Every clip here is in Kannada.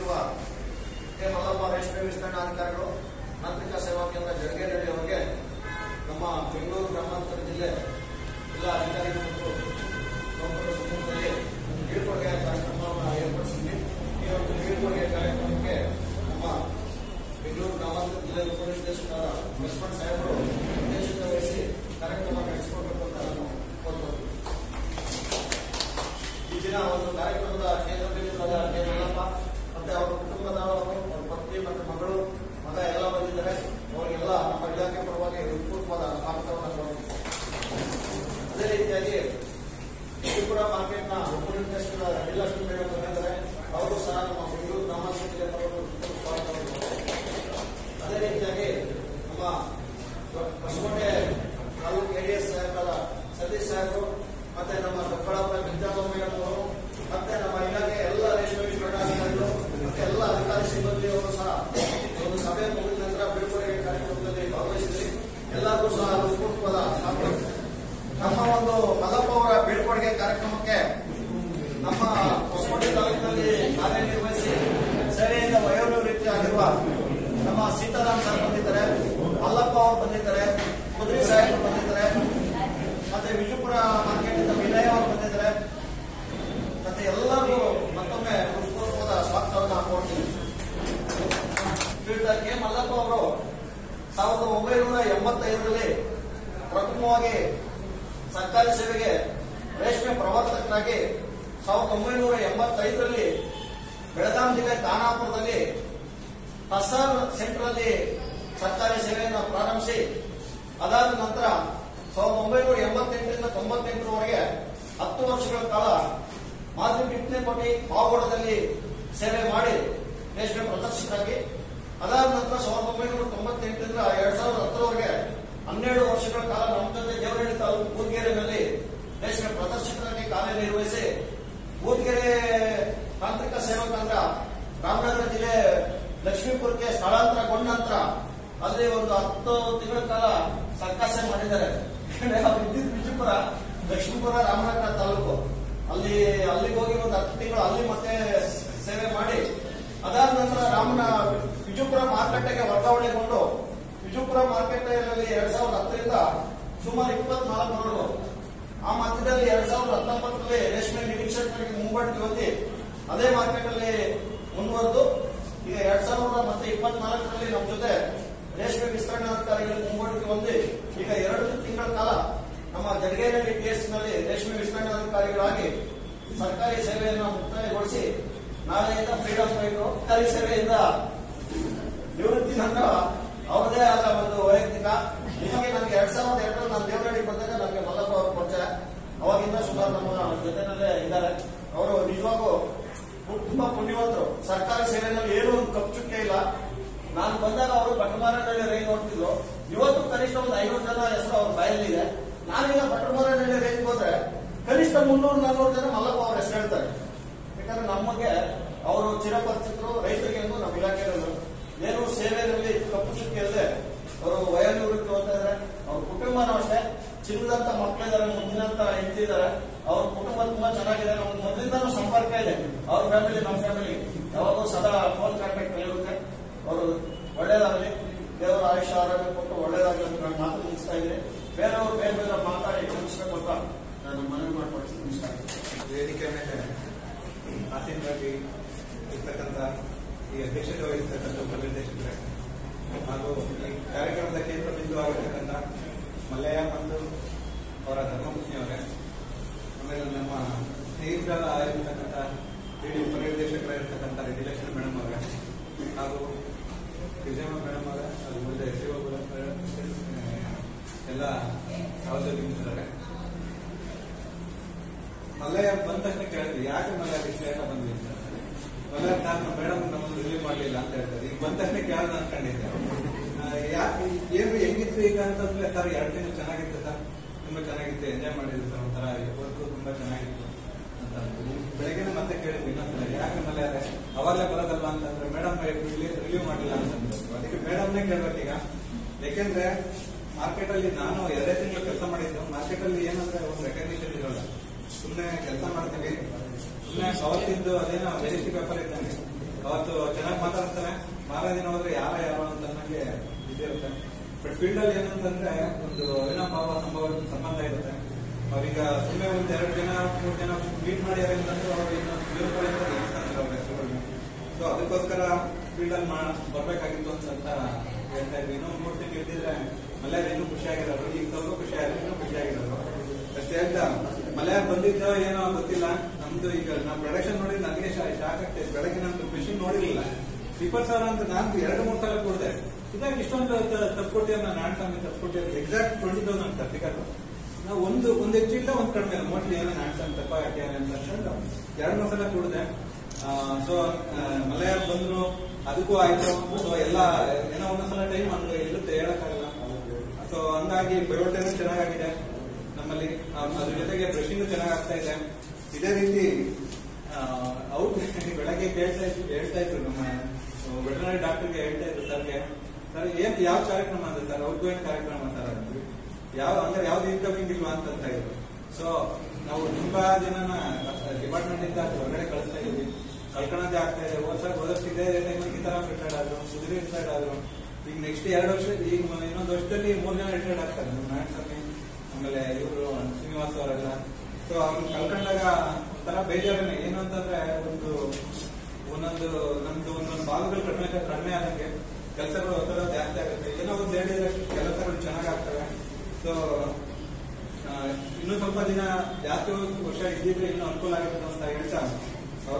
ಸಚಿವ ಕೆ ಮಲ್ಲಪ್ಪ ರೇಷ್ಮೆ ವಿಸ್ತರಣಾಧಿಕಾರಿಗಳು ತಾಂತ್ರಿಕ ಸೇವಾ ಕೇಂದ್ರ ಜಡಗೇರಹಳ್ಳಿ ಅವರಿಗೆ ನಮ್ಮ ಬೆಂಗಳೂರು ಗ್ರಾಮಾಂತರ ಜಿಲ್ಲೆ ಜಿಲ್ಲಾ ಅಧಿಕಾರಿಗಳು ಮತ್ತು ನೌಕರರ ಸಮ್ಮುಖದಲ್ಲಿ ಬೀಳ್ಕೊಡುಗೆ ಕಾರ್ಯಕ್ರಮವನ್ನು ಏರ್ಪಡಿಸಿದ್ವಿ ಈ ಒಂದು ಬೀಳ್ಕೊಡುಗೆ ಕಾರ್ಯಕ್ರಮಕ್ಕೆ ನಮ್ಮ ಬೆಂಗಳೂರು ಗ್ರಾಮಾಂತರ ಜಿಲ್ಲೆ ಉಪನಿರ್ದೇಶಕರಾದ ಲಕ್ಷ್ಮಣ್ ಸಾಹೇಬರು ಉದ್ದೇಶಿತ ವಹಿಸಿ ಕಾರ್ಯಕ್ರಮ ನಡೆಸಿಕೊಡ್ಬೇಕು ಅಂತ ನಾನು ಕೋರ್ಬೋದು ಈ ದಿನ ಒಂದು ಕಾರ್ಯಕ್ರಮದ ಕೇಂದ್ರ ಬಿಂದುವಾದ ಕೆ ಮಲ್ಲಪ್ಪ ಮತ್ತೆ ಅವರ ಕುಟುಂಬದವರು ಅವರ ಪತ್ನಿ ಮತ್ತು ಮಗಳು ಮಗ ಎಲ್ಲ ಬಂದಿದ್ದಾರೆ ಅವರಿಗೆಲ್ಲ ನಮ್ಮ ಇಲಾಖೆ ಪರವಾಗಿ ಹೃತ್ಪೂರ್ವಕವಾದ ಸ್ವಾಗತವನ್ನು ಕೋರುತ್ತೇನೆ ಅದೇ ರೀತಿಯಾಗಿ ತ್ರಿಪುರ ಮಾರ್ಕೆಟ್ನ ಉಪನಿರ್ದೇಶಕರ ರವಿಲಕ್ಷ್ಮಿ ಮೇಡಮ್ ಬಂದಿದ್ದಾರೆ ಅವರು ಸಹ ನಮ್ಮ ಬೆಂಗಳೂರು ಗ್ರಾಮಾಂತರ ಜಿಲ್ಲೆ ಪರವಾಗಿ ಹೃತ್ಪೂರ್ವಕ ಸ್ವಾಗತವನ್ನು ಕೋರುತ್ತೇನೆ. ಅದೇ ರೀತಿಯಾಗಿ ನಮ್ಮ ಹೊಸಕೋಟೆ ತಾಲೂಕು ಎಡಿಎಸ್ ಸಾಹೇಬರ ಸತೀಶ್ ಸಾಹೇಬರು ಮತ್ತೆ ನಮ್ಮ ದೊಡ್ಡಬಳ್ಳಾಪುರ ಗಿರಿಜಾಬ ಮೇಡಮ್ ಅವರು ಮತ್ತೆ ನಮ್ಮ ಇಲಾಖೆ ಎಲ್ಲ ರೇಷ್ಮೆ ವಿಭಾಗಾಧಿಕಾರಿಗಳು ಮತ್ತೆ ಎಲ್ಲ ಅಧಿಕಾರಿ ಸಿಬ್ಬಂದಿಯವರು ಸಹ ಈ ಒಂದು ಸಭೆ ಮುಗಿದ ನಂತರ ಬೀಳ್ಕೊಡುಗೆ ಕಾರ್ಯಕ್ರಮದಲ್ಲಿ ಭಾಗವಹಿಸಿದ್ರಿ ಎಲ್ಲರಿಗೂ ಸಹ ಹೃತ್ಪೂರ್ವಕವಾದ ಸ್ವಾಗತ ನಮ್ಮ ಒಂದು ಮಲ್ಲಪ್ಪ ಅವರ ಬೀಳ್ಕೊಡುಗೆ ಕಾರ್ಯಕ್ರಮಕ್ಕೆ ನಮ್ಮ ಹೊಸಕೋಟೆ ತಾಲೂಕಿನಲ್ಲಿ ಕಾರ್ಯನಿರ್ವಹಿಸಿ ಸೇವೆಯಿಂದ ವಯೋನಿವೃತ್ತಿ ಆಗಿರುವ ನಮ್ಮ ಸೀತಾರಾಮ್ ಸರ್ ಬಂದಿದ್ದಾರೆ ಮಲ್ಲಪ್ಪ ಅವರು ಬಂದಿದ್ದಾರೆ ಕುದುರೆ ಸಾಹೇಬ್ ಬಂದಿದ್ದಾರೆ ಮತ್ತೆ ವಿಜಯಪುರ ಮಾರ್ಕೆಟ್ ಇಂದ ವಿನಯ್ ಅವರು ಬಂದಿದ್ದಾರೆ ಮತ್ತೆ ಎಲ್ಲರಿಗೂ ಮತ್ತೊಮ್ಮೆ ಹೃತ್ಪೂರ್ವಕವಾದ ಸ್ವಾಗತವನ್ನು ಕೊಡ್ತೀನಿ ಶ್ರೀಯುತ ಕೆ ಮಲ್ಲಪ್ಪ ಅವರು ಸಾವಿರದ ಒಂಬೈನೂರ ಎಂಬತ್ತೈದರಲ್ಲಿ ಪ್ರಥಮವಾಗಿ ಸರ್ಕಾರಿ ಸೇವೆಗೆ ರೇಷ್ಮೆ ಪ್ರವರ್ತಕರಾಗಿ ಸಾವಿರದ ಒಂಬೈನೂರ ಎಂಬತ್ತೈದರಲ್ಲಿ ಬೆಳಗಾಂ ಜಿಲ್ಲೆ ಖಾನಾಪುರದಲ್ಲಿ ಹಸಾರ್ ಸೆಂಟರ್ ಅಲ್ಲಿ ಸರ್ಕಾರಿ ಸೇವೆಯನ್ನು ಪ್ರಾರಂಭಿಸಿ ಅದಾದ ನಂತರ ಸಾವಿರದ ಒಂಬೈನೂರ ಎಂಬತ್ತೆಂಟರಿಂದ ತೊಂಬತ್ತೆಂಟರವರೆಗೆ ಹತ್ತು ವರ್ಷಗಳ ಕಾಲ ಮಾದರಿ ಬಿತ್ತನೆಕೋಟಿ ಪಾವಗಡದಲ್ಲಿ ಸೇವೆ ಮಾಡಿ ರೇಷ್ಮೆ ಪ್ರದರ್ಶಕರಾಗಿ ಅದಾದ ನಂತರ ಸಾವಿರದ ಒಂಬೈನೂರ ತೊಂಬತ್ತೆಂಟರಿಂದ ಎರಡ್ ಸಾವಿರದ ಹತ್ತರವರೆಗೆ ಹನ್ನೆರಡು ವರ್ಷಗಳ ಕಾಲ ನಮ್ಮ ಜೊತೆ ದೇವರಹಳ್ಳಿ ತಾಲೂಕು ಬೂದ್ಗೆರೆನಲ್ಲಿ ರೇಷ್ಮೆ ಪ್ರದರ್ಶಕರಾಗಿ ಕಾರ್ಯನಿರ್ವಹಿಸಿ ಬೂದ್ಗೆರೆ ತಾಂತ್ರಿಕ ಸೇವಾ ಕೇಂದ್ರ ರಾಮನಗರ ಜಿಲ್ಲೆ ಲಕ್ಷ್ಮೀಪುರಕ್ಕೆ ಸ್ಥಳಾಂತರಗೊಂಡ ನಂತರ ಅಲ್ಲಿ ಒಂದು ಹತ್ತು ತಿಂಗಳ ಕಾಲ ಸರ್ಕಾಸ ಮಾಡಿದ್ದಾರೆ ಅವ್ರು ಇದ್ದಿದ್ದು ವಿಜಯಪುರ ಲಕ್ಷ್ಮೀಪುರ ರಾಮನಗರ ತಾಲೂಕು ಅಲ್ಲಿ ಅಲ್ಲಿಗೆ ಹೋಗಿ ಒಂದು ಹತ್ತು ತಿಂಗಳು ಅಲ್ಲಿ ಮತ್ತೆ ಸೇವೆ ಮಾಡಿ ಅದಾದ ನಂತರ ರಾಮನ ವಿಜಯಪುರ ಮಾರುಕಟ್ಟೆಗೆ ವರ್ಗಾವಣೆಗೊಂಡು ವಿಜಯಪುರ ಮಾರುಕಟ್ಟೆಯಲ್ಲಿ ಎರಡ್ ಸಾವಿರದ ಹತ್ತರಿಂದ ಸುಮಾರು ಇಪ್ಪತ್ನಾಲ್ಕರವರೆಗೂ ಆ ಮಧ್ಯದಲ್ಲಿ ಎರಡ್ ಸಾವಿರದ ಹತ್ತೊಂಬತ್ತರಲ್ಲಿ ರೇಷ್ಮೆ ನಿರೀಕ್ಷಕರಿಗೆ ಮುಂಬಡ್ತಿ ಹೊಂದಿ ಅದೇ ಮಾರ್ಕೆಟ್ ಅಲ್ಲಿ ಮುಂದುವರೆದು ಈಗ ಎರಡ್ ಸಾವಿರದ ಮತ್ತೆ ಇಪ್ಪತ್ನಾಲ್ಕರಲ್ಲಿ ನಮ್ಮ ಜೊತೆ ರೇಷ್ಮೆ ವಿಸ್ತರಣಾಧಿಕಾರಿಗಳು ಮುಂಬಡ್ತಿ ಹೊಂದಿ ಈಗ ಎರಡು ತಿಂಗಳ ಕಾಲ ನಮ್ಮ ಜಡಗೇನಹಳ್ಳಿ ಕೇಸ್ ನಲ್ಲಿ ರೇಷ್ಮೆ ವಿಸ್ತರಣಾಧಿಕಾರಿಗಳಾಗಿ ಸರ್ಕಾರಿ ಸೇವೆಯನ್ನು ಮುಕ್ತಾಯಗೊಳಿಸಿ ನಾಳೆಯಿಂದ ಫ್ರೀಡಂ ಫೈಟರ್ ಸರ್ಕಾರಿ ಸೇವೆಯಿಂದ ನಿವೃತ್ತಿ ನಂತರ ಅವ್ರದೇ ಆದ ಒಂದು ವೈಯಕ್ತಿಕ ನಿಮಗೆ ನನಗೆ ಎರಡ್ ಸಾವಿರದ ಎರಡರಲ್ಲಿ ನಾನು ದೇವರಹಳ್ಳಿ ಬಂದಾಗ ನನಗೆ ಮಲ್ಲಪ್ಪ ಅವರು ಪರಿಚಯ ಅವಾಗಿಂದ ಸುಮಾರು ನಮ್ಮ ಜೊತೆನಲ್ಲೇ ಇದ್ದಾರೆ ಅವರು ನಿಜವಾಗೂ ತುಂಬಾ ಪುಣ್ಯವಂತರು ಸರ್ಕಾರಿ ಸೇವೆಯಲ್ಲಿ ಏನೂ ಒಂದು ಕಪ್ಪು ಚುಕ್ಕೆ ಇಲ್ಲ ನಾನು ಬಂದಾಗ ಅವರು ಬಟ್ಟಮಾರನಹಳ್ಳಿ ರೇಂಜ್ ನೋಡ್ತಿದ್ರು ಇವತ್ತು ಕನಿಷ್ಠ ಒಂದು ಐನೂರು ಜನ ಹೆಸರು ಅವ್ರ ಬಾಯಲ್ಲಿದೆ ನಾನೀಗ ಬಟ್ಟಮಾರನಹಳ್ಳಿ ರೇಂಜ್ ಹೋದ್ರೆ ಕನಿಷ್ಠ ಮುನ್ನೂರು ನಾನ್ನೂರು ಜನ ಮಲ್ಲಪ್ಪ ಅವ್ರ ಹೆಸರು ಹೇಳ್ತಾರೆ ಯಾಕಂದ್ರೆ ನಮಗೆ ಅವರು ಚಿರಪರಿಚಿತರು ರೈತರಿಗೆ ಎಂದು ನಮ್ಮ ಇಲಾಖೆಯಲ್ಲೂ ಏನು ಸೇವೆಯಲ್ಲಿ ಕಪ್ಪು ಚುಕ್ಕೆ ಇಲ್ಲದೆ ಅವರು ವಯೋನಿವೃತ್ತಿ ಹೋಗ್ತಾ ಇದ್ದಾರೆ ಅವ್ರ ಕುಟುಂಬನೂ ಅಷ್ಟೇ ಚಿನ್ನದಂತ ಮಕ್ಕಳಿದ್ದಾರೆ ಮುಂದಿನಂತ ಹೆಂಡತಿದ್ದಾರೆ ಅವ್ರ ಕುಟುಂಬ ತುಂಬಾ ಚೆನ್ನಾಗಿದೆ ನಮ್ಗೆ ಮೊದಲಿಂದನೂ ಸಂಪರ್ಕ ಇದೆ ಅವ್ರ ಫ್ಯಾಮಿಲಿ ನಮ್ಮ ಫ್ಯಾಮಿಲಿ ಯಾವಾಗೂ ಸದಾ ಫೋನ್ ಕಾಂಟ್ಯಾಕ್ಟ್ ಇರುತ್ತೆ ಅವರು ಒಳ್ಳೇದಾಗಲಿ ದೇವರ ಆಯುಷ್ಯ ಆರೋಗ್ಯ ಕೊಟ್ಟು ಒಳ್ಳೇದಾಗಲಿ ಅಂತ ನಾನು ಮಾತು ಮುಗಿಸ್ತಾ ಇದ್ದೀನಿ ಬೇರೆಯವರು ಬೇರೆ ಬೇರೆ ಮಾತಾಡಿ ಮುಗಿಸ್ಬೇಕು ಅಂತ ನಾನು ಮನವಿ ಮಾಡ್ಕೊಡ್ತೀನಿ ಇಷ್ಟ ವೇದಿಕೆ ಮೇಲೆ ಆಸೀನರಾಗಿ ಇರ್ತಕ್ಕಂಥ ಈ ಅಧ್ಯಕ್ಷತೆ ವಹಿಸ್ತಕ್ಕಂಥ ಉಪನಿರ್ದೇಶಕರೇ ಹಾಗೂ ಈ ಕಾರ್ಯಕ್ರಮದ ಕೇಂದ್ರ ಬಿಂದು ಆಗಿರ್ತಕ್ಕಂಥ ಮಲ್ಲಯ್ಯ ಮತ್ತು ಅವರ ಧರ್ಮಪತ್ನಿಯವರೇ ಆಮೇಲೆ ನಮ್ಮ ಸ್ನೇಹಿತರಾದ ಆಗಿರ್ತಕ್ಕಂಥ ಇಡೀ ಉಪನಿರ್ದೇಶಕರಾಗಿರ್ತಕ್ಕಂಥ ರೆಡ್ಡಿಲಕ್ಷ್ಮಿ ಮೇಡಮ್ ಅವರೇ ಹಾಗೂ ವಿಜಯಮ್ಮ ಮೇಡಮ್ ಅವರೇ ಹಾಗೂ ಉಳಿದ ಎಸ್ ಎಲ್ಲ ಸಹೋದರಿ ಮಿತ್ರರೇ ಮಲ್ಲಯ್ಯ ಬಂದ ತಕ್ಷಣ ಕೇಳಿದ್ವಿ ಯಾಕೆ ಮಲ್ಲಯ್ಯ ಇಷ್ಟ ಎಲ್ಲ ಬಂದ್ವಿ ಅಂತ ಮಲ್ಲಯ್ಯ ಸರ್ ಮೇಡಮ್ ನಮ್ಮನ್ನು ರಿಲೀವ್ ಮಾಡಲಿಲ್ಲ ಅಂತ ಹೇಳ್ತಾರೆ ಈಗ ಬಂದ ತಕ್ಷಣ ಕೇಳೋಣ ಅನ್ಕೊಂಡಿದ್ದೆ ಆ, ಯಾಕೆ ಏನು ಹೆಂಗಿತ್ತು ಈಗ ಅಂತಂದ್ರೆ ಸರ್ ಎರಡು ತಿಂಗಳು ಚೆನ್ನಾಗಿತ್ತು ಸರ್ ತುಂಬಾ ಚೆನ್ನಾಗಿತ್ತು ಎಂಜಾಯ್ ಮಾಡಿದ್ವಿ ಸರ್ ಒಂಥರ ವರ್ಕು ತುಂಬಾ ಚೆನ್ನಾಗಿತ್ತು ಅಂತ ಅಂದ್ರು. ಬೆಳಗ್ಗೆನೆ ಮತ್ತೆ ಕೇಳಿದ್ವಿ ಇನ್ನೊಂದ್ಸಲ ಯಾಕೆ ಮಲ್ಲಯ್ಯ ಅವಾಗಲೇ ಬರೋದಲ್ವಾ ಅಂತಂದ್ರೆ ಮೇಡಮ್ ರಿಲೀವ್ ಮಾಡಿಲ್ಲ ಅಂತಂದ್ರು ಅದಕ್ಕೆ ಮೇಡಮ್ನೇ ಕೇಳ್ಬೇಕೀಗ ಯಾಕೆಂದ್ರೆ ಮಾರ್ಕೆಟ್ ಅಲ್ಲಿ ನಾನು ಎರಡೇ ತಿಂಗಳು ಕೆಲಸ ಮಾಡಿದ್ದು ಮಾರ್ಕೆಟ್ ಅಲ್ಲಿ ಏನಂದ್ರೆ ಒಂದು ರೆಕಗ್ನಿಷನ್ ಇರೋಲ್ಲ ಸುಮ್ಮನೆ ಕೆಲಸ ಮಾಡ್ತೀವಿ ಸುಮ್ಮನೆ ಅವತ್ತಿದ್ದು ಅದೇನೋ ವೇದಿಕೆ ಪೇಪರ್ ಇದ್ದಂಗೆ ಅವತ್ತು ಮಾರ ದಿನ ಹೋದ್ರೆ ಯಾರ ಯಾವ ಅಂತ ನನಗೆ ಇದಿರುತ್ತೆ ಬಟ್ ಫೀಲ್ಡ್ ಅಲ್ಲಿ ಏನಂತಂದ್ರೆ ಒಂದು ಅವಿನಾಭಾವ ಸಂಭವ ಸಂಬಂಧ ಇರುತ್ತೆ ಅವ್ರೀಗ ಸುಮ್ಮನೆ ಒಂದ್ ಎರಡು ಜನ ಮೂರು ಜನ ಮೀಟ್ ಮಾಡ್ಯಾರ ಅಂತಂದ್ರೆ ಅವ್ರು ಇನ್ನೊಂದು ತಿಳ್ಕೊಳ್ಳಿ ಅಂತ ಹೇಳ್ತಾರೆ ಅವ್ರ ಹೆಸರುಗಳನ್ನ ಸೊ ಅದಕ್ಕೋಸ್ಕರ ಫೀಲ್ಡ್ ಅಲ್ಲಿ ಮಾ ಬರ್ಬೇಕಾಗಿತ್ತು ಅಂತ ಹೇಳ್ತಾ ಇದ್ವಿ ಇನ್ನೂ ಮೂರು ತಿಂಗಳು ಇದ್ದಿದ್ರೆ ಮಲ್ಯಾರ ಇನ್ನೂ ಖುಷಿಯಾಗಿರೋರು ಈಗ ಸ್ವಲ್ಪ ಖುಷಿಯಾಗಿರೋ ಇನ್ನೂ ಖುಷಿಯಾಗಿರೋರು ಅಷ್ಟೇ ಹೇಳ್ತಾ ಮಲ್ಯಾರ ಬಂದಿದ್ದೋ ಏನೋ ಗೊತ್ತಿಲ್ಲ ನಮ್ದು ಈಗ ನಾವು ಪ್ರೊಡಕ್ಷನ್ ನೋಡಿ ನನಗೆ ಶಾಕ್ ಆಗ್ತದೆ ಬೆಳಗ್ಗೆ ನಮ್ದು ಮಿಷಿನ್ ನೋಡಿರ್ಲಿಲ್ಲ ಇಪ್ಪತ್ತು ಸಾವಿರ ಅಂತ ನಾನು ಎರಡು ಮೂರು ಸಲ ಕೊಡಿದೆ ಇದಾಗ ಇಷ್ಟೊಂದು ತಪ್ಪು ಕೊಟ್ಟಿರೋ ನಾನು ನಾನ್ ಸ್ವಾಮಿ ತಪ್ಪು ಕೊಟ್ಟಿರೋ ಎಕ್ಸಾಕ್ಟ್ ಟ್ವೆಂಟಿ ತೌಸಂಡ್ ಅಂತ ಟಿಕೆಟ್ ನಾವು ಒಂದು ಒಂದು ಹೆಚ್ಚಿಲ್ಲ ಒಂದು ಕಡಿಮೆ ಮೋಸ್ಟ್ಲಿ ಏನೋ ನಾನ್ ಸ್ವಾಮಿ ತಪ್ಪ ಹಾಕ್ಯಾರ ಅಂತ ಅನ್ಕೊಂಡು ಎರಡು ಮೂರು ಸಲ ಕೊಡಿದೆ ಸೊ ಮಲಯಾಳ ಬಂದ್ರು ಅದಕ್ಕೂ ಆಯ್ತು ಸೊ ಎಲ್ಲ ಏನೋ ಒಂದೊಂದ್ಸಲ ಟೈಮ್ ಹಂಗೆ ಇರುತ್ತೆ ಹೇಳಕ್ಕಾಗಲ್ಲ ಸೊ ಹಂಗಾಗಿ ಬಯೋಟೆನೂ ಚೆನ್ನಾಗಿದೆ ನಮ್ಮಲ್ಲಿ ಆ, ಅದ್ರ ಜೊತೆಗೆ ಬ್ರಷಿಂಗ್ ಚೆನ್ನಾಗಿ ಆಗ್ತಾ ಇದೆ ಇದೇ ರೀತಿ ಔಟ್ ಬೆಳಗ್ಗೆ ಕೇಳ್ತಾ ಇದ್ರು ಹೇಳ್ತಾ ಇದ್ರು ನಮ್ಮ ವೆಟನರಿ ಡಾಕ್ಟರ್ಗೆ ಹೇಳ್ತಾ ಇದ್ರು ಸರ್ಗೆ ಸರ್ ಏನ್ ಯಾವ ಕಾರ್ಯಕ್ರಮ ಅಂತ ಸರ್ ಔಟ್ ಗೋಯಿಂಗ್ ಕಾರ್ಯಕ್ರಮ ಸರ್ ಅಂದ್ವಿ ಯಾವ ಅಂದ್ರೆ ಯಾವ್ದು ಇನ್ಕಮಿಂಗ್ ಇಲ್ವಾ ಅಂತ ಅಂತ ಇದ್ರು ಸೊ ನಾವು ತುಂಬಾ ಜನನ ಡಿಪಾರ್ಟ್ಮೆಂಟ್ ಇಂದ ಹೊರಗಡೆ ಕಳಿಸ್ತಾ ಇದೀವಿ ಕಳ್ಕೊಳ್ಳೋದೇ ಆಗ್ತಾ ಇದೆ ಹೋದ್ ಸರ್ ಹೋದ ವರ್ಷ ಇದೇ ಟೈಮಲ್ಲಿ ಈ ತರ ರಿಟೈರ್ಡ್ ಆದ್ರು ಕುದುರೆ ರಿಟೈರ್ಡ್ ಆದ್ರು ಈಗ ನೆಕ್ಸ್ಟ್ ಎರಡು ವರ್ಷ ಈಗ ಇನ್ನೊಂದು ವರ್ಷದಲ್ಲಿ ಮೂರ್ ಜನ ರಿಟೈರ್ಡ್ ಆಗ್ತಾರೆ ನಮ್ಮ ನಾರಾಯಣ ಸ್ವಾಮಿ ಆಮೇಲೆ ಇವರು ಶ್ರೀನಿವಾಸ್ ಅವರೆಲ್ಲ ಸೊ ಅವ್ರನ್ನ ಕಳ್ಕೊಂಡಾಗ ಒಂಥರ ಬೇಜಾರನೆ ಏನು ಅಂತಂದ್ರೆ ಒಂದು ಒಂದೊಂದು ನಮ್ದು ಒಂದೊಂದು ಭಾಗಗಳು ಕಡಿಮೆ ಕಡಿಮೆ ಆದಂಗೆ ಕೆಲಸಗಳು ಒತ್ತಡ ಜಾಸ್ತಿ ಆಗುತ್ತೆ ಏನೋ ಒಂದು ಹೇಳಿದ್ರೆ ಕೆಲಸಗಳು ಚೆನ್ನಾಗಿ ಆಗ್ತವೆ ಸೊ ಇನ್ನೂ ಸ್ವಲ್ಪ ದಿನ ಜಾಸ್ತಿ ವರ್ಷ ಇದ್ದಿದ್ರೆ ಇನ್ನೂ ಅನುಕೂಲ ಆಗುತ್ತೆ ಅಂತ ಹೇಳ್ತಾ ಅವರ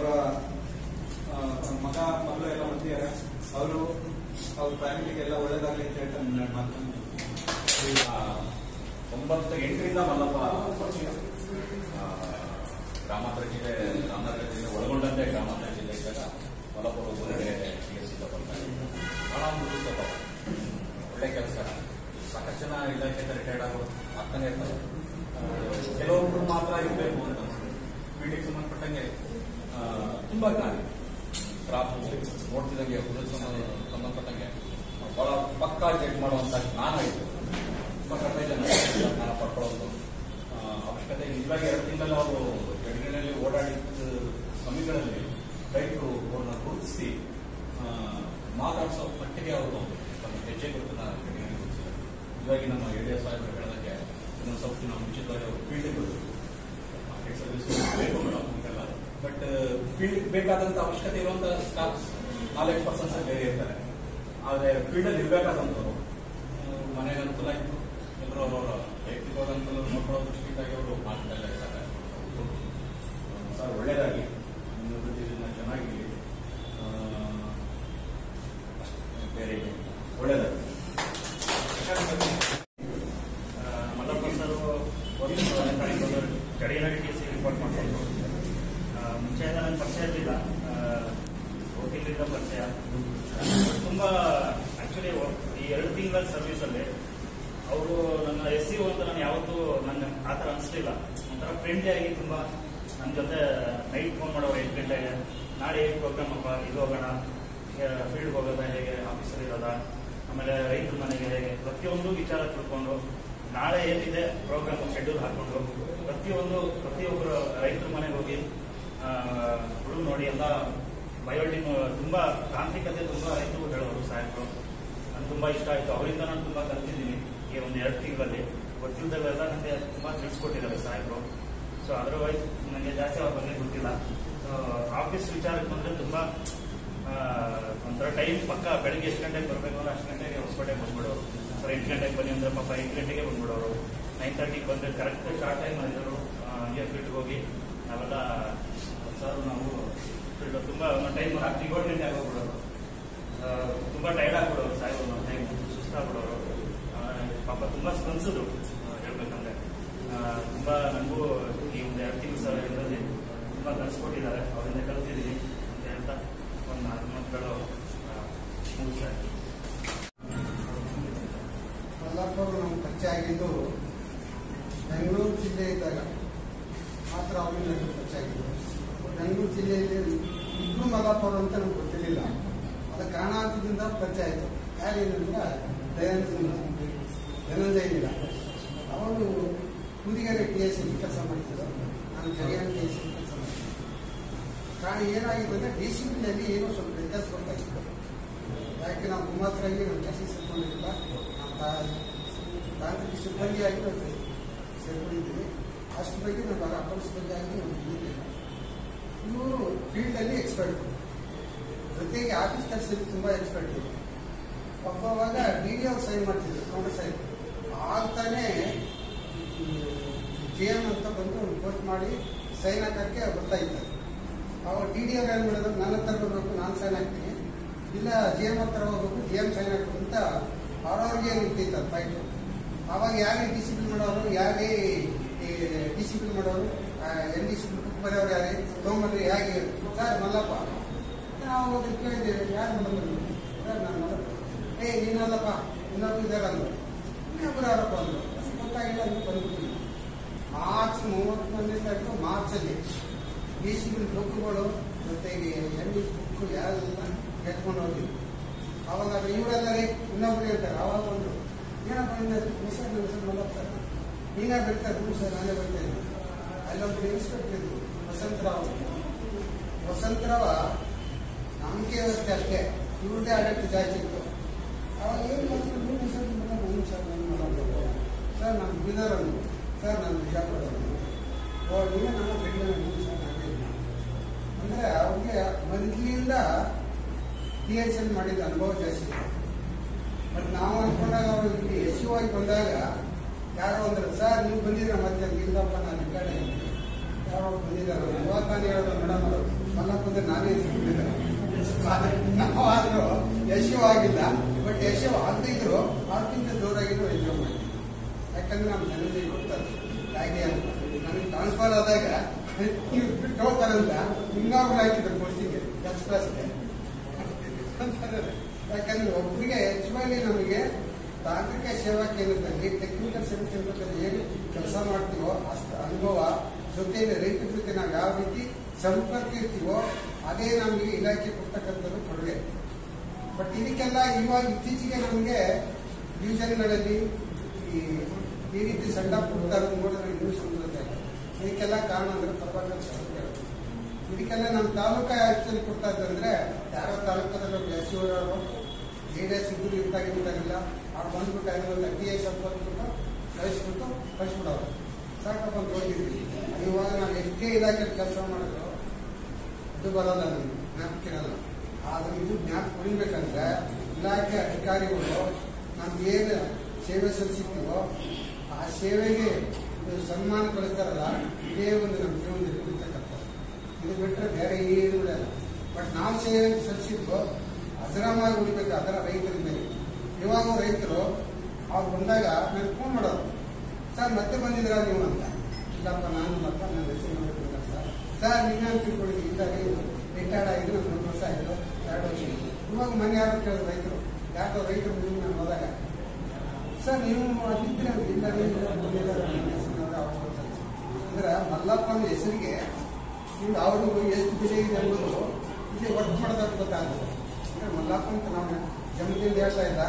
ಮಗ ಮಗಳು ಎಲ್ಲ ಬಂದಿದ್ದಾರೆ ಅವರು ಅವ್ರ ಫ್ಯಾಮಿಲಿಗೆ ಎಲ್ಲ ಒಳ್ಳೇದಾಗ್ಲಿ ಅಂತ ಹೇಳ್ತಾ ನನ್ನ ಮಾತನ್ನು ಈಗ ಒಂಬತ್ತು ಎಂಟರಿಂದ ಮಲ್ಲಪ್ಪ ಪರಿಚಯ ಆ, ಗ್ರಾಮಾಂತರ ಜಿಲ್ಲೆ ರಾಮನಗರ ಜಿಲ್ಲೆ ಒಳಗೊಂಡಂತೆ ಗ್ರಾಮಾಂತರ ಜಿಲ್ಲೆ ಇದ್ದಾಗ ಮಲ್ಲಪ್ಪ ಹೊರಗಡೆ ಸಿ ಎಸ್ ಇಂದ ಬರ್ತಾರೆ ಬಹಳ ಒಂದು ಸ್ವಲ್ಪ ಒಳ್ಳೆ ಕೆಲಸ ಸಾಕಷ್ಟು ಜನ ಇಲಾಖೆಯಿಂದ ರಿಟೈರ್ಡ್ ಆಗೋರು ಆಗ್ತಾನೆ ಇರ್ತಾರೆ ಆ, ಕೆಲವೊಬ್ರು ಮಾತ್ರ ಇರಬೇಕು ಅಂತ ಅನ್ಸುತ್ತೆ ಫೀಲ್ಡಿಗೆ ಸಂಬಂಧಪಟ್ಟಂಗೆ ಆ, ತುಂಬಾ ಜ್ಞಾನಿ ಕ್ರಾಪ್ ನೋಡ್ತಿದಂಗೆ ಹುಡುಗ ಸಂಬಂಧಪಟ್ಟಂಗೆ ಬಹಳ ಪಕ್ಕ ಜಡ್ಜ್ ಮಾಡುವಂತ ಜ್ಞಾನ ಇದೆ ತುಂಬಾ ಕಡಿಮೆ ಜನ ಜ್ಞಾನ ಪಡ್ಕೊಳ್ಳೋದು ಆ, ಅವಶ್ಯಕತೆ ನಿಜವಾಗಿ ಎರಡು ತಿಂಗಳಲ್ಲಿ ಅವರು ಗಡಿಗಳಲ್ಲಿ ಓಡಾಡಿದ ಸಮಯಗಳಲ್ಲಿ ರೈತರು ಅವ್ರನ್ನ ಗುರುತಿಸಿ ಆ, ಮಾತಾಡಿಸೋ ಮಟ್ಟಿಗೆ ಅವರು ತಮ್ಮ ಹೆಜ್ಜೆ ಗುರುತನ್ನ ಗಡಿಗಳಲ್ಲಿ ಗುರುತಿಸಿದ್ದಾರೆ ನಿಜವಾಗಿ ನಮ್ಮ ಎ ಸಾಹೇಬರು ಹೇಳಿದಂಗೆ ಇನ್ನೊಂದು ಸ್ವಲ್ಪ ದಿನ ಮುಂಚಿತವಾಗಿ ಅವರು ಫೀಲ್ಡ್ ಮಾರ್ಕೆಟ್ ಸರ್ವಿಸ್ ಬೇಕು ಮೇಡಮ್ ಅಂತೆಲ್ಲ ಬಟ್ ಫೀಲ್ಡ್ ಬೇಕಾದಂತ ಅವಶ್ಯಕತೆ ಇರುವಂತ ಸ್ಟಾಫ್ ನಾಲ್ಕು ಪರ್ಸನ್ಸ್ ಬೇರೆ ಇರ್ತಾರೆ ಆದ್ರೆ ಫೀಲ್ಡ್ ಅಲ್ಲಿ ಇರ್ಬೇಕಾದಂತವ್ರು ಮನೆಗೆ ಅನುಕೂಲ ಆಯ್ತು ಎಲ್ಲರೂ ಅವರ ವೈಯಕ್ತಿಕವಾದ ಅನುಕೂಲ ನೋಡ್ಕೊಳ್ಳೋ ದೃಷ್ಟಿಯಿಂದಾಗಿ ಅವರು ಮಾತುಕತೆಲ್ಲ ಇರ್ತಾರೆ ಸರ್ ಒಳ್ಳೇದಾಗಿ ನಿಮ್ಮ ಅಭಿವೃದ್ಧಿ ದಿನ ಚೆನ್ನಾಗಿ ಆ, ಬೇರೆ ಏನು? ಒಳ್ಳೇದಾಗಿ ಮಲ್ಲಪ್ಪ ಸರ್ ಒಂದು ಗಡಿಯಲ್ಲಿ ಟಿ ಸಿ ರಿಪೋರ್ಟ್ ಮಾಡ್ಕೊಂಡು ಆ, ಮುಂಚೆ ಎಲ್ಲ ನನಗೆ ಪರಿಚಯ ಇರಲಿಲ್ಲ ಓಟಿಲಿಂದ ಪರಿಚಯ ತುಂಬ ಆಕ್ಚುಲಿ ಈ ಎರಡು ತಿಂಗಳ ಸರ್ವಿಸಲ್ಲಿ ಅವರು ನನ್ನ ಎಸ್ ಸಿ ಅಂತ ನಾನು ಯಾವತ್ತೂ ನನಗೆ ಆ ಥರ ಅನಿಸ್ಲಿಲ್ಲ ಒಂಥರ ಫ್ರೆಂಡ್ಲಿ ಆಗಿ ತುಂಬ ನನ್ನ ಜೊತೆ ನೈಟ್ ಫೋನ್ ಮಾಡೋರು ಐದು ಗಂಟೆಗೆ ನಾಳೆ ಹೇಗೆ ಪ್ರೋಗ್ರಾಮ್ ಅಪ್ಪ ಇದು ಹೋಗೋಣ ಫೀಲ್ಡ್ ಹೋಗೋದ ಹೇಗೆ ಆಫೀಸಲ್ಲಿ ಇರೋದ ಆಮೇಲೆ ರೈತರ ಮನೆಗೆ ಹೇಗೆ ಪ್ರತಿಯೊಂದು ವಿಚಾರ ತಿಳ್ಕೊಂಡು ನಾಳೆ ಏನಿದೆ ಪ್ರೋಗ್ರಾಮ್ ಶೆಡ್ಯೂಲ್ ಹಾಕೊಂಡು ಪ್ರತಿಯೊಂದು ಪ್ರತಿಯೊಬ್ಬರು ರೈತರ ಮನೆಗೆ ಹೋಗಿ ಹುಡುಗ ನೋಡಿ ಎಲ್ಲ ಬಯೋಟಿನ್ ತುಂಬಾ ತಾಂತ್ರಿಕತೆ ತುಂಬಾ ಆಯ್ತು ಹೇಳೋರು ಸಾಹೇಬರು ನನ್ಗೆ ತುಂಬಾ ಇಷ್ಟ ಆಯ್ತು ಅವರಿಂದ ನಾನು ತುಂಬಾ ಕಲ್ತಿದ್ದೀನಿ ಈ ಒಂದು ಎರಡು ತಿಂಗಳಲ್ಲಿ ಗೊತ್ತಿಲ್ಲದವೆಲ್ಲ ನನಗೆ ತುಂಬಾ ತಿಳಿಸ್ಕೊಟ್ಟಿದ್ದಾರೆ ಸಾಹೇಬರು ಸೊ ಅದರ್ವೈಸ್ ನನಗೆ ಜಾಸ್ತಿ ಅವ್ರ ಬಗ್ಗೆ ಗೊತ್ತಿಲ್ಲ ಸೊ ಆಫೀಸ್ ವಿಚಾರಕ್ಕೆ ಬಂದ್ರೆ ತುಂಬಾ ಆ, ಒಂಥರ ಟೈಮ್ ಪಕ್ಕ ಬೆಳಿಗ್ಗೆ ಎಷ್ಟು ಗಂಟೆಗೆ ಬರಬೇಕು ಅಂದ್ರೆ ಅಷ್ಟು ಗಂಟೆಗೆ ಹೊಸಪೇಟೆಗೆ ಬಂದ್ಬಿಡೋರು ಸರ್ ಎಂಟು ಗಂಟೆಗೆ ಬನ್ನಿ ಅಂದ್ರೆ ಪಾಪ ಎಂಟು ಗಂಟೆಗೆ ಬಂದ್ಬಿಡೋರು ನೈನ್ ತರ್ಟಿಗೆ ಬಂದ್ರೆ ಕರೆಕ್ಟ್ ಸ್ಟಾರ್ಟ್ ಟೈಮ್ ಮಾಡಿದ್ರು ಹಂಗೆ ಫೀಲ್ಡ್ಗೆ ಹೋಗಿ ನಾವೆಲ್ಲ ಸರ್ ನಾವು ಫೀಲ್ಡ್ ತುಂಬ ಒಂದು ಟೈಮ್ ರಾತ್ರಿ ಏಳು ಗಂಟೆ ಆಗೋಗ್ಬಿಡೋರು ಆ, ತುಂಬಾ ಟೈರ್ಡ್ ಆಗ್ಬಿಡೋರು ಸಾಯಿಬರು ಒಂದು ಟೈಮ್ ಸುಸ್ತಾಗ್ಬಿಡೋರು ಆ, ಪಾಪ ತುಂಬಾ ಸ್ಪಂದಿಸಿದ್ರು ಆ, ಹೇಳ್ಬೇಕಂದ್ರೆ ಆ, ತುಂಬಾ ನನಗೂ ಈ ಒಂದು ಎರಡು ತಿಂಗಳು ಸರ್ ಇದರಲ್ಲಿ ತುಂಬಾ ಕಲಿಸ್ಕೊಟ್ಟಿದ್ದಾರೆ ಅವರಿಂದ ಕಲ್ತಿದ್ದೀನಿ ಅಂತ ಹೇಳ್ತಾ ಒಂದು ನಾಲ್ಕು ಮಾತುಗಳು ಮುಗಿಸ್ತಾ ಇದ್ದೀನಿ. ಮಲ್ಲಾಪುರ ನಮ್ಗೆ ಪರಿಚಯ ಆಗಿದ್ದು ಬೆಂಗಳೂರು ಜಿಲ್ಲೆ ಇದ್ದಾಗ ಮಾತ್ರ ಅವರು ನನಗೆ ಪರಿಚಯ ಆಗಿದ್ದು ಬೆಂಗಳೂರು ಜಿಲ್ಲೆಯಲ್ಲಿ ಇಬ್ರು ಮಲ್ಲಾಪುರ ಅಂತ ನಮ್ಗೆ ಗೊತ್ತಿರಲಿಲ್ಲ ಅದು ಕಾರಣಾಂತದಿಂದ ಪರಿಚಯ ಆಯಿತು ಯಾರೇನಂದ್ರೆ ದಯಾನಂದ ಧನಂಜಯನಿಲ್ಲ ಅವನು ಕುದಿಗೆರೆ ಟಿ ಎಸ್ ಕೆಲಸ ಮಾಡ್ತಿದ್ದ ನಾನು ಜರಿಯಾನ ಟಿ ಎಸ್ ಕೆಲಸ ಮಾಡ್ತಿದ್ದೆ ಕಾರಣ ಏನಾಗಿದೆ ಅಂದರೆ ಡಿ ಸಿ ಬಿನಲ್ಲಿ ಏನೋ ಸ್ವಲ್ಪ ವ್ಯತ್ಯಾಸ ಬರ್ತಾ ಇತ್ತು ಯಾಕೆ ನಾವು ಗುಮಾಸ್ತರಾಗಿ ನಾವು ಕೆಲಸ ಸೇರ್ಕೊಂಡಿಲ್ಲ ನಾವು ತಾ- ತಾಂತ್ರಿಕ ಸಿಬ್ಬಂದಿಯಾಗಿ ನಾವು ಸೇರ್ಕೊಂಡಿದ್ದೀವಿ ಅಷ್ಟು ಬಗ್ಗೆ ನಾವು ಅಕೌಂಟ್ಸ್ ಬಗ್ಗೆ ಆಗಿ ನಾವು ತಿಳಿದಿಲ್ಲ ಇವರು ಫೀಲ್ಡಲ್ಲಿ ಎಕ್ಸ್ಪರ್ಟ್ ಜೊತೆಗೆ ಆಫೀಸ್ ಕೆಲಸದಲ್ಲಿ ತುಂಬ ಎಕ್ಸ್ಪರ್ಟ್ ಇದೆ ಒಬ್ಬವಾಗ ಡಿ ಡಿ ಅವ್ರು ಸೈನ್ ಮಾಡ್ತಿದ್ರು ಕೌಂಟರ್ ಸೈನ್ ಆಗ್ತಾನೆ ಜೆ ಎಮ್ ಅಂತ ಬಂದು ಒಂದು ಕೋರ್ಟ್ ಮಾಡಿ ಸೈನ್ ಹಾಕಕ್ಕೆ ಬರ್ತಾ ಇದ್ದಾರೆ ಅವಾಗ ಡಿ ಡಿ ಅವ್ರು ಏನು ಮಾಡಿದ್ರು ನನ್ನ ಹತ್ರ ಬರಬೇಕು ನಾನು ಸೈನ್ ಹಾಕ್ತೀನಿ ಇಲ್ಲ ಜಿ ಎಮ್ ಹತ್ರ ಹೋಗ್ಬೇಕು ಜಿ ಎಮ್ ಸೈನ್ ಹಾಕ್ಬೇಕು ಅಂತ ಅವ್ರವ್ರಿಗೆ ನಿಂತಿತ್ತು ಫೈಟು ಅವಾಗ ಯಾರೇ ಡಿಸಿಪ್ಲಿನ್ ಮಾಡೋರು ಯಾರೇ ಡಿಸಿಪ್ಲಿನ್ ಮಾಡೋರು ಎನ್ ಡಿಸಿಪ್ಲಿನ್ ಬುಕ್ ಬರೆಯೋರು ಯಾರೇ ತೊಗೊಂಬರ್ರಿ ಹೇಗೆ ಸರ್ ಮಲ್ಲಪ್ಪ ನಾವು ಹೋಗಿ ಕೇಳಿದ್ದೇವೆ ಯಾರು ಮಲ್ಲಪ್ಪ ಸರ್ ನಾನು ಮಲ್ಲಪ್ಪ ಏ ನೀನಲ್ಲಪ್ಪ ಇನ್ನೊಬ್ರು ಇದ್ದಾರೆ ಅಂದ್ರು ಇನ್ನೊಬ್ರು ಯಾರಪ್ಪ ಅಂದ್ರು ಗೊತ್ತಾಗಿಲ್ಲ ಅಂತ ಬಂದ್ಬಿಟ್ಟಿಲ್ಲ ಮಾರ್ಚ್ ಮೂವತ್ತೊಂದನೇ ತಾರೀಕು ಮಾರ್ಚಲ್ಲಿ ಡಿ ಸಿ ಬಿ ಬುಕ್ಗಳು ಜೊತೆಗೆ ಎನ್ ಡಿ ಬುಕ್ ಯಾರೆಲ್ಲ ಎತ್ಕೊಂಡು ಹೋಗಿದ್ವಿ ಅವಾಗ ಅದು ಇವರೆಲ್ಲ ರೀ ಇನ್ನೊಬ್ರು ಹೇಳ್ತಾರೆ ಅವಾಗ ಒಂದು ಏನಪ್ಪ ಇನ್ನ ಹೆಸರು ನನ್ನ ಹೆಸರು ಮಲ್ಲಪ್ಪ ಸರ್ ನೀನೇ ಬರ್ತಾರೆ ಹ್ಞೂ ಸರ್ ನಾನೇ ಬರ್ತಾ ಇದ್ದೀನಿ ಅಲ್ಲೊಬ್ರು ಇನ್ಸ್ಪೆಕ್ಟರ್ ಇದ್ರು ವಸಂತರಾವ್ ವಸಂತರಾವ ನಮಗೆ ವ್ಯವಸ್ಥೆ ಅಷ್ಟೇ ಇವ್ರದ್ದೇ ಆಡಳಿತ ಜಾಸ್ತಿ ಇತ್ತು ಅವಾಗ ಏನು ಮಾಡ್ತಾರೆ ನೀವು ಹೆಸರು ಮಲ್ಲಪ್ಪ ಹ್ಞೂ ಸರ್ ನನ್ನ ಮಲ್ಲಪ್ಪ ಸರ್ ನಾನು ಬೀದರ್ ಅಂದ್ರು ಸರ್ ನಾನು ಬಿಜಾಪುರ ಅಂದ್ರು ಓ ನೀವೇ ನಾನು ಬೆಂಗಳೂರು ಹ್ಞೂ ಸರ್ ನಾನೇ ಇದ್ದೀನಿ. ಅಂದ್ರೆ ಅವ್ರಿಗೆ ಮೊದಲಿನಿಂದ ಪಿ ಎಚ್ ಎಲ್ ಮಾಡಿದ ಅನುಭವ ಜಾಸ್ತಿ ಇದೆ ಬಟ್ ನಾವು ಅನ್ಕೊಂಡಾಗ ಅವರು ಇಲ್ಲಿ ಯಶು ಆಗಿ ಬಂದಾಗ ಯಾರೋ ಅಂದ್ರು ಸರ್ ನೀವು ಬಂದಿದ್ರ ಮತ್ತೆ ಅಂತ, ಇಲ್ಲಪ್ಪ ನಾನು ಈ ಕಡೆ ಇದ್ದೀನಿ." ಯಾರೋ ಬಂದಿದ್ದಾರೆ ಇವಾಗ ನಾನು ಹೇಳೋದು ಮೇಡಮ್ ಅವರು ಮಲ್ಲಪ್ಪ ಅಂದ್ರೆ ನಾನೇ ಇಸ್ಕೊಂಡಿದ್ದಾರೆ ನಾವು ಆದ್ರೂ ಯಶು ಆಗಿಲ್ಲ ಬಟ್ ಯಶು ಆಗದಿದ್ರು ಅದಕ್ಕಿಂತ ಜೋರಾಗಿದ್ರು ಎಂಜಾಯ್ ಮಾಡಿದ್ವಿ ಯಾಕಂದ್ರೆ ನಮ್ಮ ಜನರಿಗೆ ಗೊತ್ತಲ್ಲ ಹಾಗೆ ಅಂತ ನನಗೆ ಟ್ರಾನ್ಸ್ಫರ್ ಆದಾಗ ನೀವು ಬಿಟ್ಟು ಹೋಗ್ತಾರಂತ ಇನ್ನೊಬ್ರು ಹಾಕಿದ್ರು ಪೋಸ್ಟಿಗೆ ಎಕ್ಸ್ಪ್ರೆಸ್ಗೆ ಯಾಕಂದ್ರೆ ಒಬ್ಬರಿಗೆ ಹೆಚ್ಚುವಲ್ಲಿ ನಮಗೆ ತಾಂತ್ರಿಕ ಸೇವಾ ಕೇಂದ್ರದಲ್ಲಿ ಟೆಕ್ನಿಕಲ್ ಸರ್ವಿಸ್ ಸೆಂಟರ್ದಲ್ಲಿ ಏನು ಕೆಲಸ ಮಾಡ್ತೀವೋ ಅಷ್ಟು ಅನುಭವ ಜೊತೆಯಲ್ಲಿ ರೈತರ ಜೊತೆ ನಾವು ಯಾವ ರೀತಿ ಸಂಪರ್ಕ ಇರ್ತೀವೋ ಅದೇ ನಮಗೆ ಇಲಾಖೆ ಕೊಡ್ತಕ್ಕಂಥದ್ದು ಕೊಡುಗೆ ಬಟ್ ಇದಕ್ಕೆಲ್ಲ ಇವಾಗ ಇತ್ತೀಚೆಗೆ ನಮಗೆ ಡಿವಿಷನ್ಗಳಲ್ಲಿ ಈ ಈ ರೀತಿ ಸಣ್ಣ ಪುಟ್ಟ ನೋಡಿದ್ರೆ ಇನ್ನೂ ಸುಂದರತೆ ಇದಕ್ಕೆಲ್ಲ ಕಾರಣ ಅಂದ್ರೆ ಪ್ರಭಾಕರ್ ಶಾಸ್ತ್ರಿ ಅವರು. ಇದಕ್ಕೆಲ್ಲ ನಮ್ಮ ತಾಲೂಕಾ ಆಯುಕ್ತಲ್ಲಿ ಕೊಡ್ತಾ ಇದ್ದಂದ್ರೆ ಯಾರೋ ತಾಲೂಕದಲ್ಲಿ ಎಸ್ ಅವರು ಜೆ ಡಿ ಎಸ್ ಇಬ್ಬರು ಇದ್ದಾಗಿದ್ದಾಗಿಲ್ಲ ಅವ್ರು ಬಂದ್ಬಿಟ್ಟು ಐವತ್ತು ಟಿ ಎಸ್ ಅಂತ ಬಂದ್ಬಿಟ್ಟು ಕಳಿಸ್ಬಿಟ್ಟು ಕಳಿಸ್ಬಿಡೋರು ಸಾಕಪ್ಪ ಅಂತ ಹೋಗಿದ್ವಿ ಇವಾಗ ನಾವು ಎಷ್ಟೇ ಇಲಾಖೆಯಲ್ಲಿ ಕೆಲಸ ಮಾಡಿದ್ರು ಅದು ಬರಲ್ಲ ನಮಗೆ ಜ್ಞಾಪಕಿರಲ್ಲ ಆದ್ರೆ ಇದು ಜ್ಞಾಪಕ ಉಳಿಬೇಕಂದ್ರೆ ಇಲಾಖೆ ಅಧಿಕಾರಿಗಳು ನಮ್ಗೆ ಏನು ಸೇವೆ ಸಲ್ಲಿಸಿರ್ತೀವೋ ಆ ಸೇವೆಗೆ ಒಂದು ಸನ್ಮಾನ ಕಳಿಸ್ತಾರಲ್ಲ ಇದೇ ಒಂದು ನಮ್ಮ ಜೀವನದಲ್ಲಿ ಇರ್ತಕ್ಕಂಥ ಇದು ಬಿಟ್ಟರೆ ಬೇರೆ ಏನು ಇಲ್ಲ ಬಟ್ ನಾವು ಸೇವೆ ಸಲ್ಲಿಸಿದ್ದು ಅಜರಾಮಾಗಿ ಉಳಿಬೇಕು ಅದರ ರೈತರ ಮೇಲೆ ಇವಾಗ ರೈತರು ಅವ್ರು ಬಂದಾಗ ನಾನು ಫೋನ್ ಮಾಡೋರು ಸರ್ ಮತ್ತೆ ಬಂದಿದ್ದೀರಾ ನೀವು ಅಂತ ಇಲ್ಲಪ್ಪ ನಾನು ಮತ್ತ ನನ್ನ ಹೆಸರು ನೋಡಿದ್ರಲ್ಲ ಸರ್ ಸರ್ ನೀವೇ ತಿಳ್ಕೊಳ್ಳಿ ಇಲ್ಲ ರಿಟೈರ್ಡ್ ಆಗಿದ್ದು ಒಂದು ಒಂದು ವರ್ಷ ಆಯಿತು ಎರಡು ವರ್ಷ ಆಯ್ತು. ಇವಾಗ ಮನೆ ಯಾರು ಕೇಳಿದ್ರು ರೈತರು ಯಾಕೋ ರೈತರು ನೀವು ನಾನು ಹೋದಾಗ ಸರ್ ನೀವು ಅದಿದ್ರೆ ಇಲ್ಲ ನೀವು ಬಂದಿಲ್ಲ ನನ್ನ ಹೆಸರು ನೋಡಿ ಅವ್ರು ಬರ್ತಾರೆ. ಅಂದ್ರೆ ಮಲ್ಲಪ್ಪನ ಹೆಸರಿಗೆ ನೀವು ಅವರು ಎಷ್ಟು ಬೆಲೆ ಇದೆ ಅನ್ನೋದು ಇಲ್ಲಿ ವರ್ಕ್ ಮಾಡೋದಾಗ ಗೊತ್ತಾಗುತ್ತೆ ಅಂದ್ರೆ ಮಲ್ಲಪ್ಪ ಅಂತ ನಾವು ಜಮದಿಂದ ಹೇಳ್ತಾ ಇಲ್ಲ